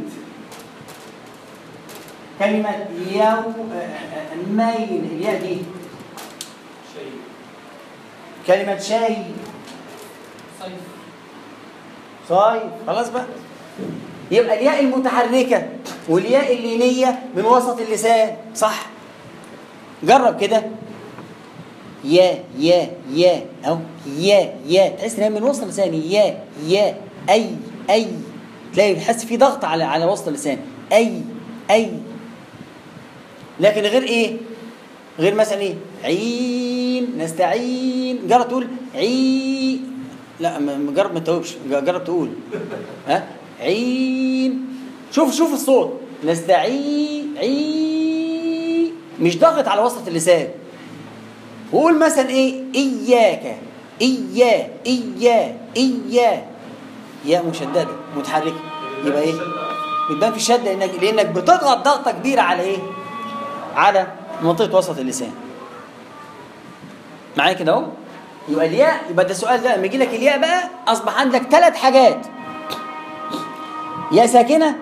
كلمة يو آه، آه، مين الياء دي شيء كلمة شاي صيف صايف خلاص بقى يبقى الياء المتحركة والياء اللينية من وسط اللسان صح جرب كده يا يا يا اهو يا يا تحس ان هي من وسط اللسان يا يا اي اي تلاقي بتحس في ضغط على على وسط اللسان اي اي لكن غير ايه غير مثلا ايه عين نستعين جرب تقول عي لا م- جرب ما تتوبش جرب تقول ها عين شوف شوف الصوت نستعين عي مش ضاغط على وسط اللسان وقول مثلا ايه اياك ايا ايا ايا يا مشدده متحركه يبقى ايه بتبان في الشده لانك لانك بتضغط ضغطه كبيره على ايه على منطقه وسط اللسان معايا كده اهو يبقى الياء يبقى ده السؤال ده لما يجي لك الياء بقى اصبح عندك ثلاث حاجات يا ساكنه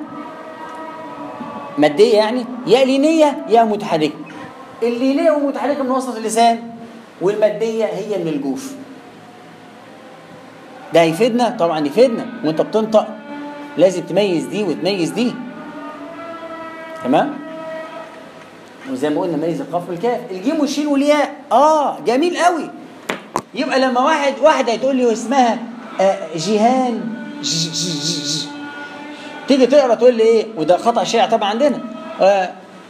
ماديه يعني يا لينيه يا متحركه اللينيه والمتحركه من وسط اللسان والماديه هي من الجوف ده هيفيدنا طبعا يفيدنا وانت بتنطق لازم تميز دي وتميز دي تمام وزي ما قلنا ميز القاف والكاف الجيم والشين والياء اه جميل قوي يبقى لما واحد واحده تقول لي اسمها آه جيهان ج- ج- ج- ج. تيجي تقرا تقول لي ايه وده خطا شائع طبعا عندنا آه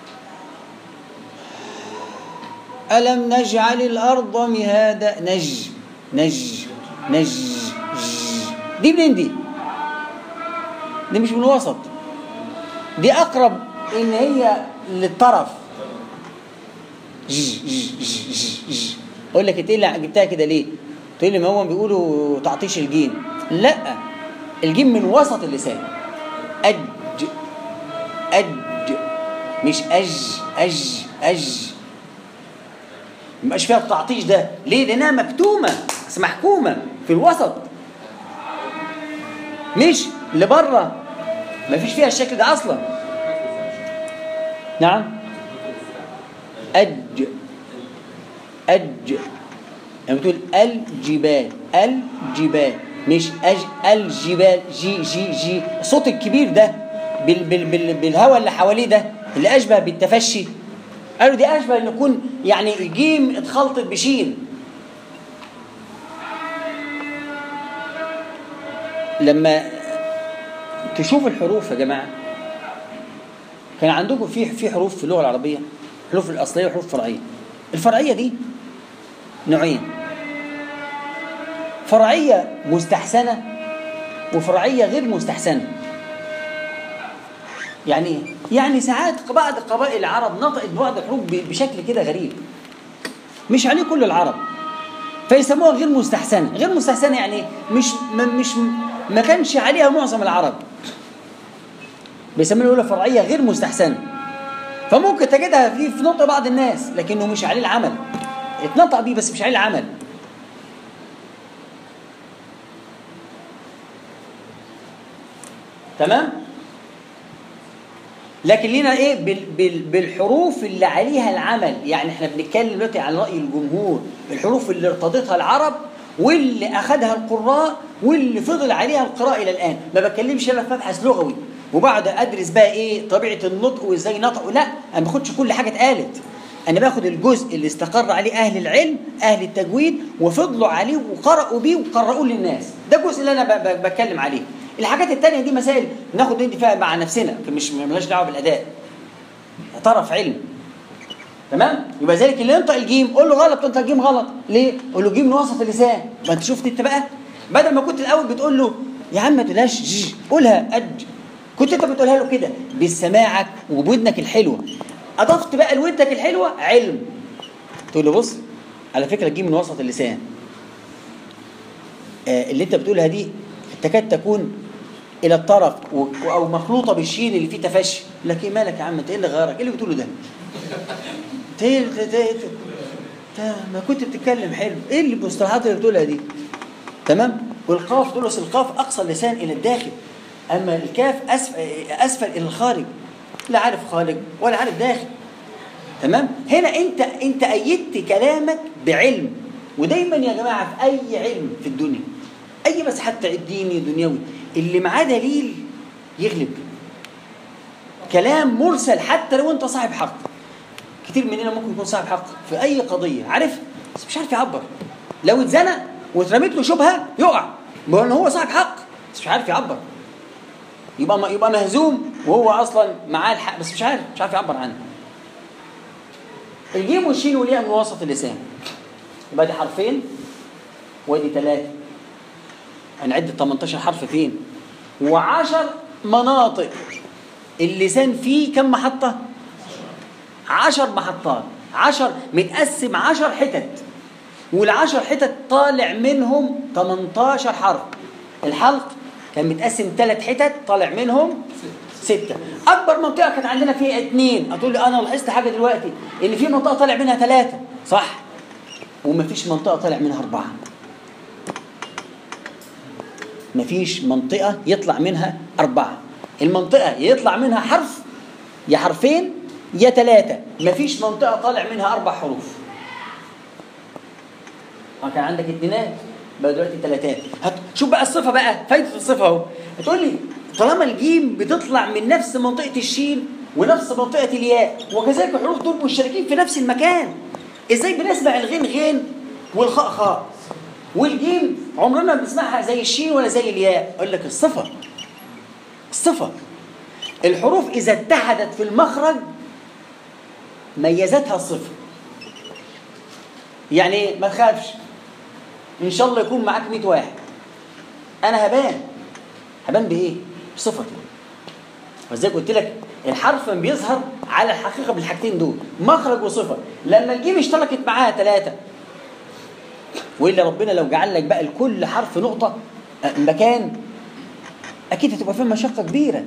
ألم نجعل الأرض مهادا نج نج نج ج. دي منين دي؟ دي مش من الوسط دي أقرب إن هي للطرف ج ج ج ج ج. أقول لك إنت إيه اللي جبتها كده ليه؟ تقول لي ما هم بيقولوا تعطيش الجيم لا الجيم من وسط اللسان أج أج مش أج أج أج مبقاش فيها التعطيش ده ليه لانها مكتومه بس محكومه في الوسط مش لبره مفيش فيها الشكل ده اصلا نعم اج اج يعني بتقول الجبال الجبال مش أج الجبال جي جي جي الصوت الكبير ده بال بال بال بالهواء اللي حواليه ده اللي اشبه بالتفشي قالوا دي اشبه ان يكون يعني جيم اتخلطت بشين لما تشوف الحروف يا جماعه كان عندكم في في حروف في اللغه العربيه حروف الاصليه وحروف فرعيه الفرعيه دي نوعين فرعيه مستحسنه وفرعيه غير مستحسنه يعني ايه؟ يعني ساعات بعض قبائل العرب نطقت بعض الحروف ب- بشكل كده غريب مش عليه كل العرب فيسموها غير مستحسنه غير مستحسنه يعني إيه؟ مش ما مش ما كانش عليها معظم العرب بيسموها الاولى فرعيه غير مستحسنه فممكن تجدها في في نطق بعض الناس لكنه مش عليه العمل اتنطق بيه بس مش عليه العمل تمام لكن لينا ايه بال بال بالحروف اللي عليها العمل يعني احنا بنتكلم دلوقتي عن راي الجمهور الحروف اللي ارتضتها العرب واللي اخذها القراء واللي فضل عليها القراء الى الان ما بتكلمش انا في مبحث لغوي وبعد ادرس بقى ايه طبيعه النطق وازاي نطقوا لا انا ما باخدش كل حاجه اتقالت انا باخد الجزء اللي استقر عليه اهل العلم اهل التجويد وفضلوا عليه وقرأوا بيه وقرأوه للناس ده الجزء اللي انا ب- ب- بتكلم عليه الحاجات التانية دي مسائل ناخد ندي فيها مع نفسنا مش مالهاش دعوه بالاداء طرف علم تمام يبقى ذلك اللي ينطق الجيم قول له غلط تنطق الجيم غلط ليه قول له جيم من وسط اللسان ما انت شفت انت بقى بدل ما كنت الاول بتقول له يا عم ما تقولهاش جي قولها اج كنت انت بتقولها له كده بسماعك وبودنك الحلوه اضفت بقى لودنك الحلوه علم تقول له بص على فكره الجيم من وسط اللسان آه اللي انت بتقولها دي تكاد تكون الى الطرف و- او مخلوطه بالشين اللي فيه تفشي لك ايه مالك يا عم انت ايه اللي غيرك ايه اللي بتقوله ده انت ايه انت- انت- انت- انت ما كنت بتتكلم حلو ايه اللي المصطلحات اللي بتقولها دي تمام والقاف تقول له أصل القاف اقصى اللسان الى الداخل اما الكاف اسفل اسفل الى الخارج لا عارف خارج ولا عارف داخل تمام هنا انت انت ايدت كلامك بعلم ودايما يا جماعه في اي علم في الدنيا اي بس حتى ديني دنيوي اللي معاه دليل يغلب كلام مرسل حتى لو انت صاحب حق كتير مننا ممكن يكون صاحب حق في اي قضيه عارف بس مش عارف يعبر لو اتزنق واترمت له شبهه يقع ما هو صاحب حق بس مش عارف يعبر يبقى يبقى مهزوم وهو اصلا معاه الحق بس مش عارف مش عارف يعبر عنه الجيم والشين والياء من وسط اللسان يبقى دي حرفين ودي ثلاثه هنعد 18 حرف فين و10 مناطق اللسان فيه كم محطه عشر محطات عشر متقسم عشر حتت والعشر حتت طالع منهم 18 حرف الحلق كان متقسم ثلاث حتت طالع منهم ستة أكبر منطقة كانت عندنا فيها اثنين هتقول لي أنا لاحظت حاجة دلوقتي إن في منطقة طالع منها ثلاثة صح ومفيش منطقة طالع منها أربعة مفيش منطقة يطلع منها أربعة المنطقة يطلع منها حرف يا حرفين يا ثلاثة مفيش منطقة طالع منها أربع حروف كان عندك اثنينات بقى دلوقتي ثلاثات هت... شوف بقى الصفة بقى فايدة الصفة أهو هتقول لي طالما الجيم بتطلع من نفس منطقة الشين ونفس منطقة الياء وكذلك الحروف دول مشتركين في نفس المكان ازاي بنسمع الغين غين والخاء خاء والجيم عمرنا ما بنسمعها زي الشين ولا زي الياء اقول لك الصفة الصفة الحروف إذا اتحدت في المخرج ميزتها الصفة يعني ايه ما تخافش ان شاء الله يكون معاك 100 واحد انا هبان هبان بايه بصفتي وزي قلت لك الحرف بيظهر على الحقيقه بالحاجتين دول مخرج وصفه لما الجيم اشتركت معاها ثلاثه والا ربنا لو جعل لك بقى لكل حرف نقطه مكان اكيد هتبقى فيه مشقه كبيره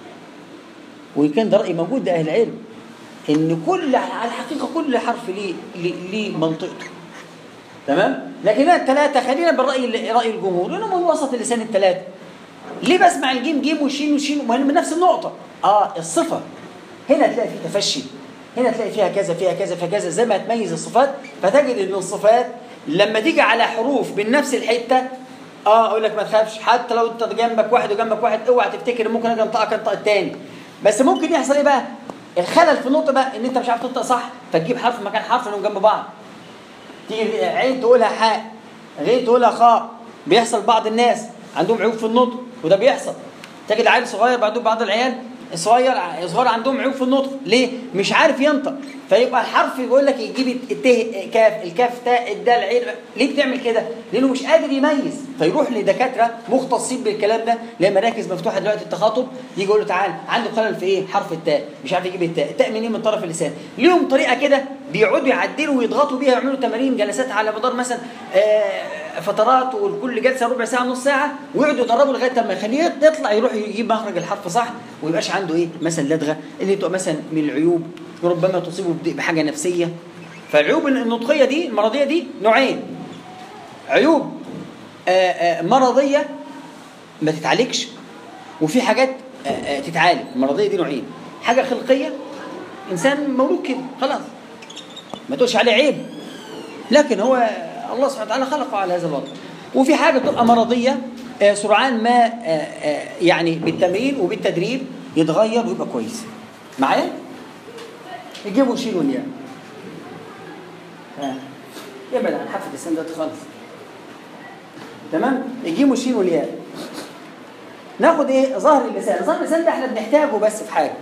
وان كان ده راي موجود ده اهل العلم ان كل على الحقيقه كل حرف ليه ليه منطقته تمام لكن هنا الثلاثه خلينا بالراي راي الجمهور لانهم من وسط اللسان الثلاثه ليه بسمع الجيم جيم والشين والشين من نفس النقطه اه الصفه هنا تلاقي فيه تفشي هنا تلاقي فيها كذا فيها كذا فيها كذا زي ما تميز الصفات فتجد ان الصفات لما تيجي على حروف من نفس الحته اه اقول لك ما تخافش حتى لو انت جنبك واحد وجنبك واحد اوعى تفتكر ممكن اجي انطقك انطق الثاني بس ممكن يحصل ايه بقى الخلل في النقطه بقى ان انت مش عارف تنطق صح فتجيب حرف مكان حرف انهم جنب بعض تيجي عين تقولها حاء غين تقولها خاء بيحصل بعض الناس عندهم عيوب في النطق وده بيحصل تجد عيل صغير بعدين بعض العيال صغير صغير عندهم عيوب في النطق ليه مش عارف ينطق فيبقى الحرف يقول لك يجيب الت كاف الكاف تاء الدال عين ليه بتعمل كده لانه مش قادر يميز فيروح لدكاتره مختصين بالكلام ده اللي مراكز مفتوحه دلوقتي التخاطب يجي يقول له تعال عنده خلل في ايه حرف التاء مش عارف يجيب التاء التاء منين من طرف اللسان ليهم طريقه كده بيقعدوا يعدلوا ويضغطوا بيها يعملوا تمارين جلسات على مدار مثلا آه فترات وكل جلسه ربع ساعه نص ساعه ويقعدوا يدربوا لغايه لما يخليه يطلع يروح يجيب مخرج الحرف صح ويبقاش عنده ايه مثلا لدغه اللي تبقى مثلا من العيوب ربما تصيبه بحاجه نفسيه فالعيوب النطقيه دي المرضيه دي نوعين عيوب آآ آآ مرضيه ما تتعالجش وفي حاجات آآ تتعالج المرضيه دي نوعين حاجه خلقيه انسان مولود كده خلاص ما تقولش عليه عيب لكن هو الله سبحانه وتعالى خلقه على هذا الوضع وفي حاجه تبقى مرضيه سرعان ما يعني بالتمرين وبالتدريب يتغير ويبقى كويس معايا يجيبوا يشيلوا الياء ابعد عن حافه اللسان ده خالص تمام يجيبوا يشيلوا الياء ناخد ايه ظهر اللسان ظهر اللسان ده احنا بنحتاجه بس في حاجه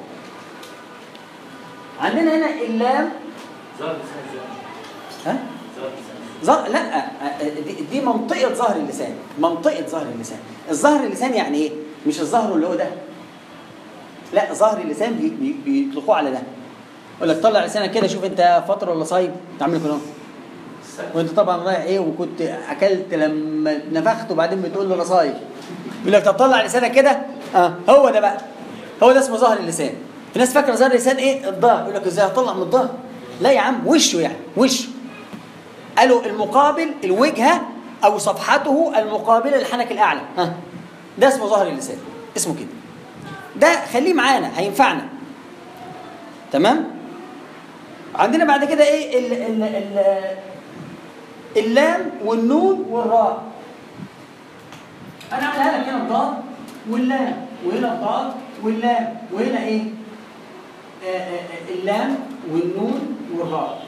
عندنا هنا اللام ظهر لسان ها ظهر لا دي, دي منطقه ظهر اللسان منطقه ظهر اللسان الظهر اللسان يعني ايه مش الظهر اللي هو ده لا ظهر اللسان بي بي بيطلقوه على ده يقول لك طلع لسانك كده شوف انت فطر ولا صايم تعمل كده وانت طبعا رايح ايه وكنت اكلت لما نفخت وبعدين بتقول له انا صايم يقول لك طب طلع لسانك كده اه هو ده بقى هو ده اسمه ظهر اللسان في ناس فاكره ظهر اللسان ايه الظهر يقول لك ازاي هطلع من الظهر لا يا عم وشه يعني وشه قالوا المقابل الوجهه او صفحته المقابله للحنك الاعلى ها ده اسمه ظهر اللسان اسمه كده ده خليه معانا هينفعنا تمام عندنا بعد كده ايه ال ال ال اللام والنون والراء انا عاملها لك هنا الضاد واللام وهنا الضاد واللام وهنا ايه آه، آه، آه، اللام والنون والراء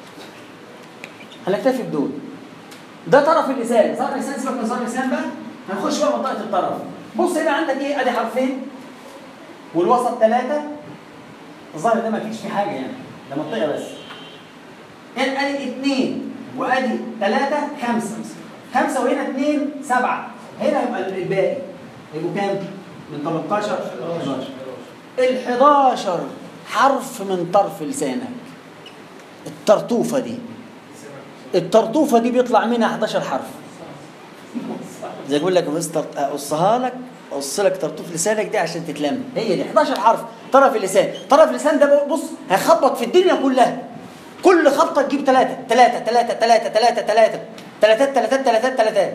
هنكتفي بدول ده طرف اللسان طرف اللسان سيبك من طرف اللسان بقى هنخش بقى منطقه الطرف بص هنا عندك ايه ادي حرفين والوسط ثلاثه الظاهر ده ما فيش فيه حاجه يعني ده منطقه بس هنا ادي اثنين وادي ثلاثه خمسه خمسه وهنا اثنين سبعه هنا يبقى الباقي يبقوا كام؟ من 13 11 ال 11 حرف من طرف لسانك الطرطوفه دي الطرطوفه دي بيطلع منها 11 حرف زي يقول لك بص طرط- اقصها لك اقص لك طرطوف لسانك دي عشان تتلم هي دي 11 حرف طرف اللسان طرف اللسان ده بص هيخبط في الدنيا كلها كل خبطه تجيب ثلاثه ثلاثه ثلاثه ثلاثه ثلاثه ثلاثه ثلاثات ثلاثات ثلاثات ثلاثات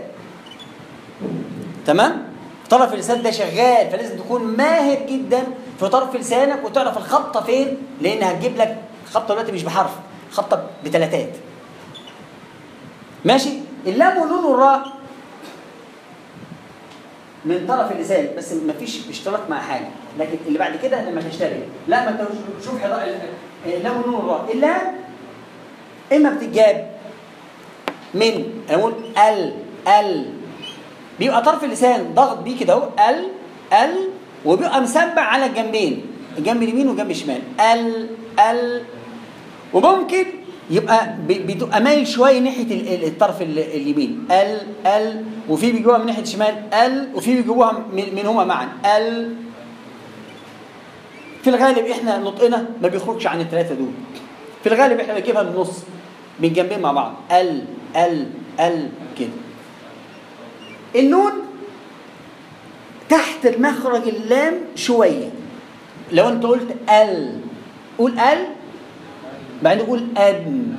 تمام طرف اللسان ده شغال فلازم تكون ماهر جدا في طرف لسانك وتعرف الخبطه فين لان هتجيب لك خبطه دلوقتي مش بحرف خبطه بثلاثات ماشي اللام والنون والراء من طرف اللسان بس ما فيش اشتراك مع حاجه لكن اللي بعد كده لما تشترك لا ما انت شوف حضا- اللام والنون والراء اللام اما بتتجاب من اقول ال ال بيبقى طرف اللسان ضغط بيه كده اهو ال ال وبيبقى مسبع على الجنبين الجنب اليمين والجنب الشمال ال ال وممكن يبقى ب- بتبقى مايل شويه ناحيه ال- ال- الطرف ال- اليمين ال ال وفي بيجيبوها من ناحيه الشمال ال وفي بيجيبوها من من هما معا ال في الغالب احنا نطقنا ما بيخرجش عن الثلاثه دول في الغالب احنا بنجيبها من النص من جنبين مع بعض ال ال ال كده النون تحت المخرج اللام شويه لو انت قلت ال قول ال بعدين قول ان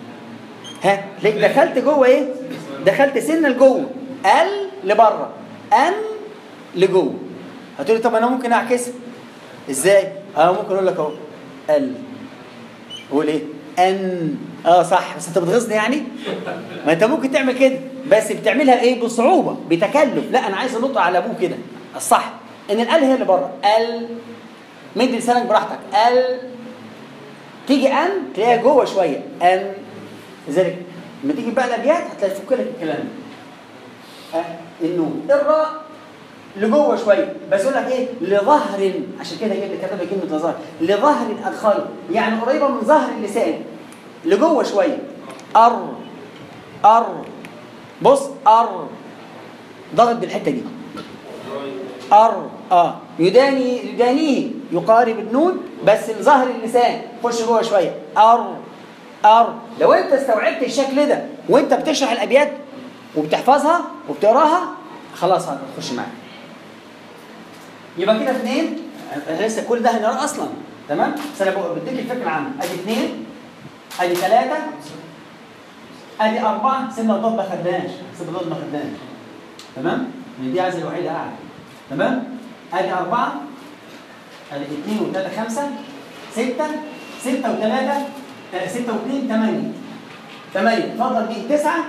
ها ليك دخلت جوه ايه دخلت سنه لجوه ال لبره ان لجوه هتقولي طب انا ممكن اعكسها ازاي انا ممكن اقول لك اهو ال قول ايه ان اه صح بس انت بتغيظني يعني ما انت ممكن تعمل كده بس بتعملها ايه بصعوبه بتكلف لا انا عايز انط على ابوه كده الصح ان الال هي اللي بره ال مد لسانك براحتك ال تيجي ان تلاقيها جوه شويه ان لذلك لما تيجي بقى الابيات هتلاقي فك لك الكلام ده ها؟ النون الراء لجوه شويه بس يقول لك ايه لظهر عشان كده جايب كتب لك كلمه لظهر لظهر ادخله يعني قريبه من ظهر اللسان لجوه شويه ار ار بص ار ضغط بالحته دي ار اه يداني يدانيه يقارب النون بس لظهر اللسان خش جوه شويه ار ار لو انت استوعبت الشكل ده وانت بتشرح الابيات وبتحفظها وبتقراها خلاص هتخش معاك يبقى كده اثنين أنا لسه كل ده هنقراه اصلا تمام بس انا بقول- بديك الفكره العامه ادي اثنين ادي ثلاثه ادي اربعه سنه الضاد ما خدناش سنه الضاد ما خدناش تمام من دي عايز الوحيده قاعده تمام ادي اربعه ادي اثنين وثلاثه خمسه سته سته وثلاثه آه، سته واثنين ثمانيه ثمانيه فضل دي تسعه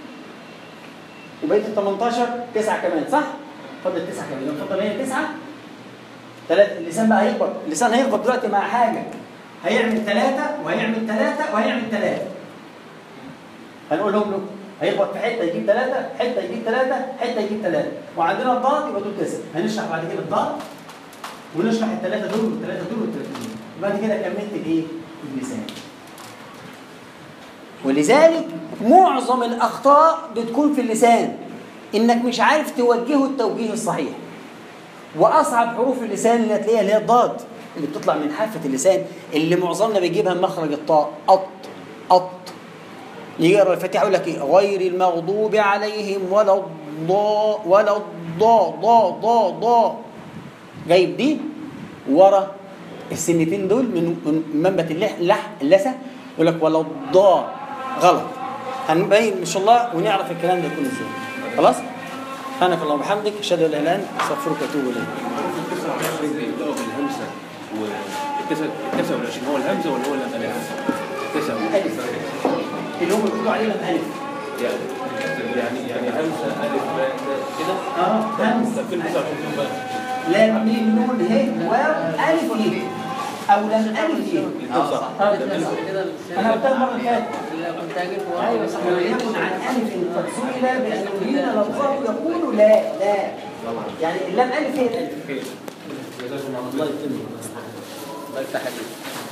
وبقيه ال 18 تسعه كمان صح؟ فضل تسعه كمان لو فضل هي تسعه ثلاثة اللسان بقى هيخبط اللسان هيخبط دلوقتي مع حاجة هيعمل ثلاثة وهيعمل ثلاثة وهيعمل ثلاثة هنقولهم له هيخبط في حتة يجيب ثلاثة حتة يجيب ثلاثة حتة يجيب ثلاثة وعندنا الضاد يبقى دول تسعة هنشرح بعد كده الضاد ونشرح الثلاثة دول والثلاثة دول والثلاثة دول بعد كده كملت الايه؟ اللسان ولذلك معظم الأخطاء بتكون في اللسان إنك مش عارف توجهه التوجيه الصحيح واصعب حروف اللسان اللي هتلاقيها اللي هي الضاد اللي بتطلع من حافه اللسان اللي معظمنا بيجيبها من مخرج الطاء قط قط يجي يقرا الفاتحه يقول لك ايه غير المغضوب عليهم ولا الضاء ولا الضاء ضاء ضاء ضاء جايب دي ورا السنتين دول من من منبت اللح اللح اللثه يقول لك ولا الضاء غلط هنبين ان شاء الله ونعرف الكلام ده يكون ازاي خلاص سبحانك اللهم وبحمدك اشهد ان لا اله الا انت استغفرك واتوب اليك 29 بيبداوا بالهمزه والتسعة والعشرين هو الهمزه ولا هو لم الف؟ التسعة ألف اللي هم بيقولوا عليه لم ألف يعني يعني يعني همزه الف باء تاء كده اه همزة طب فين 29 بقى؟ لام ميم نون ه واو ألف ي أو لم ألف ي اه صح آه. كده أنا قلتها المرة اللي فاتت لا كنت هجيب أيوة صح وليكن عن ألف قد سئل بأن يبين لفظه يقول لا لا يعني اللام ألف هي الألف جزاكم الله الله خير يتم الله يفتح عليك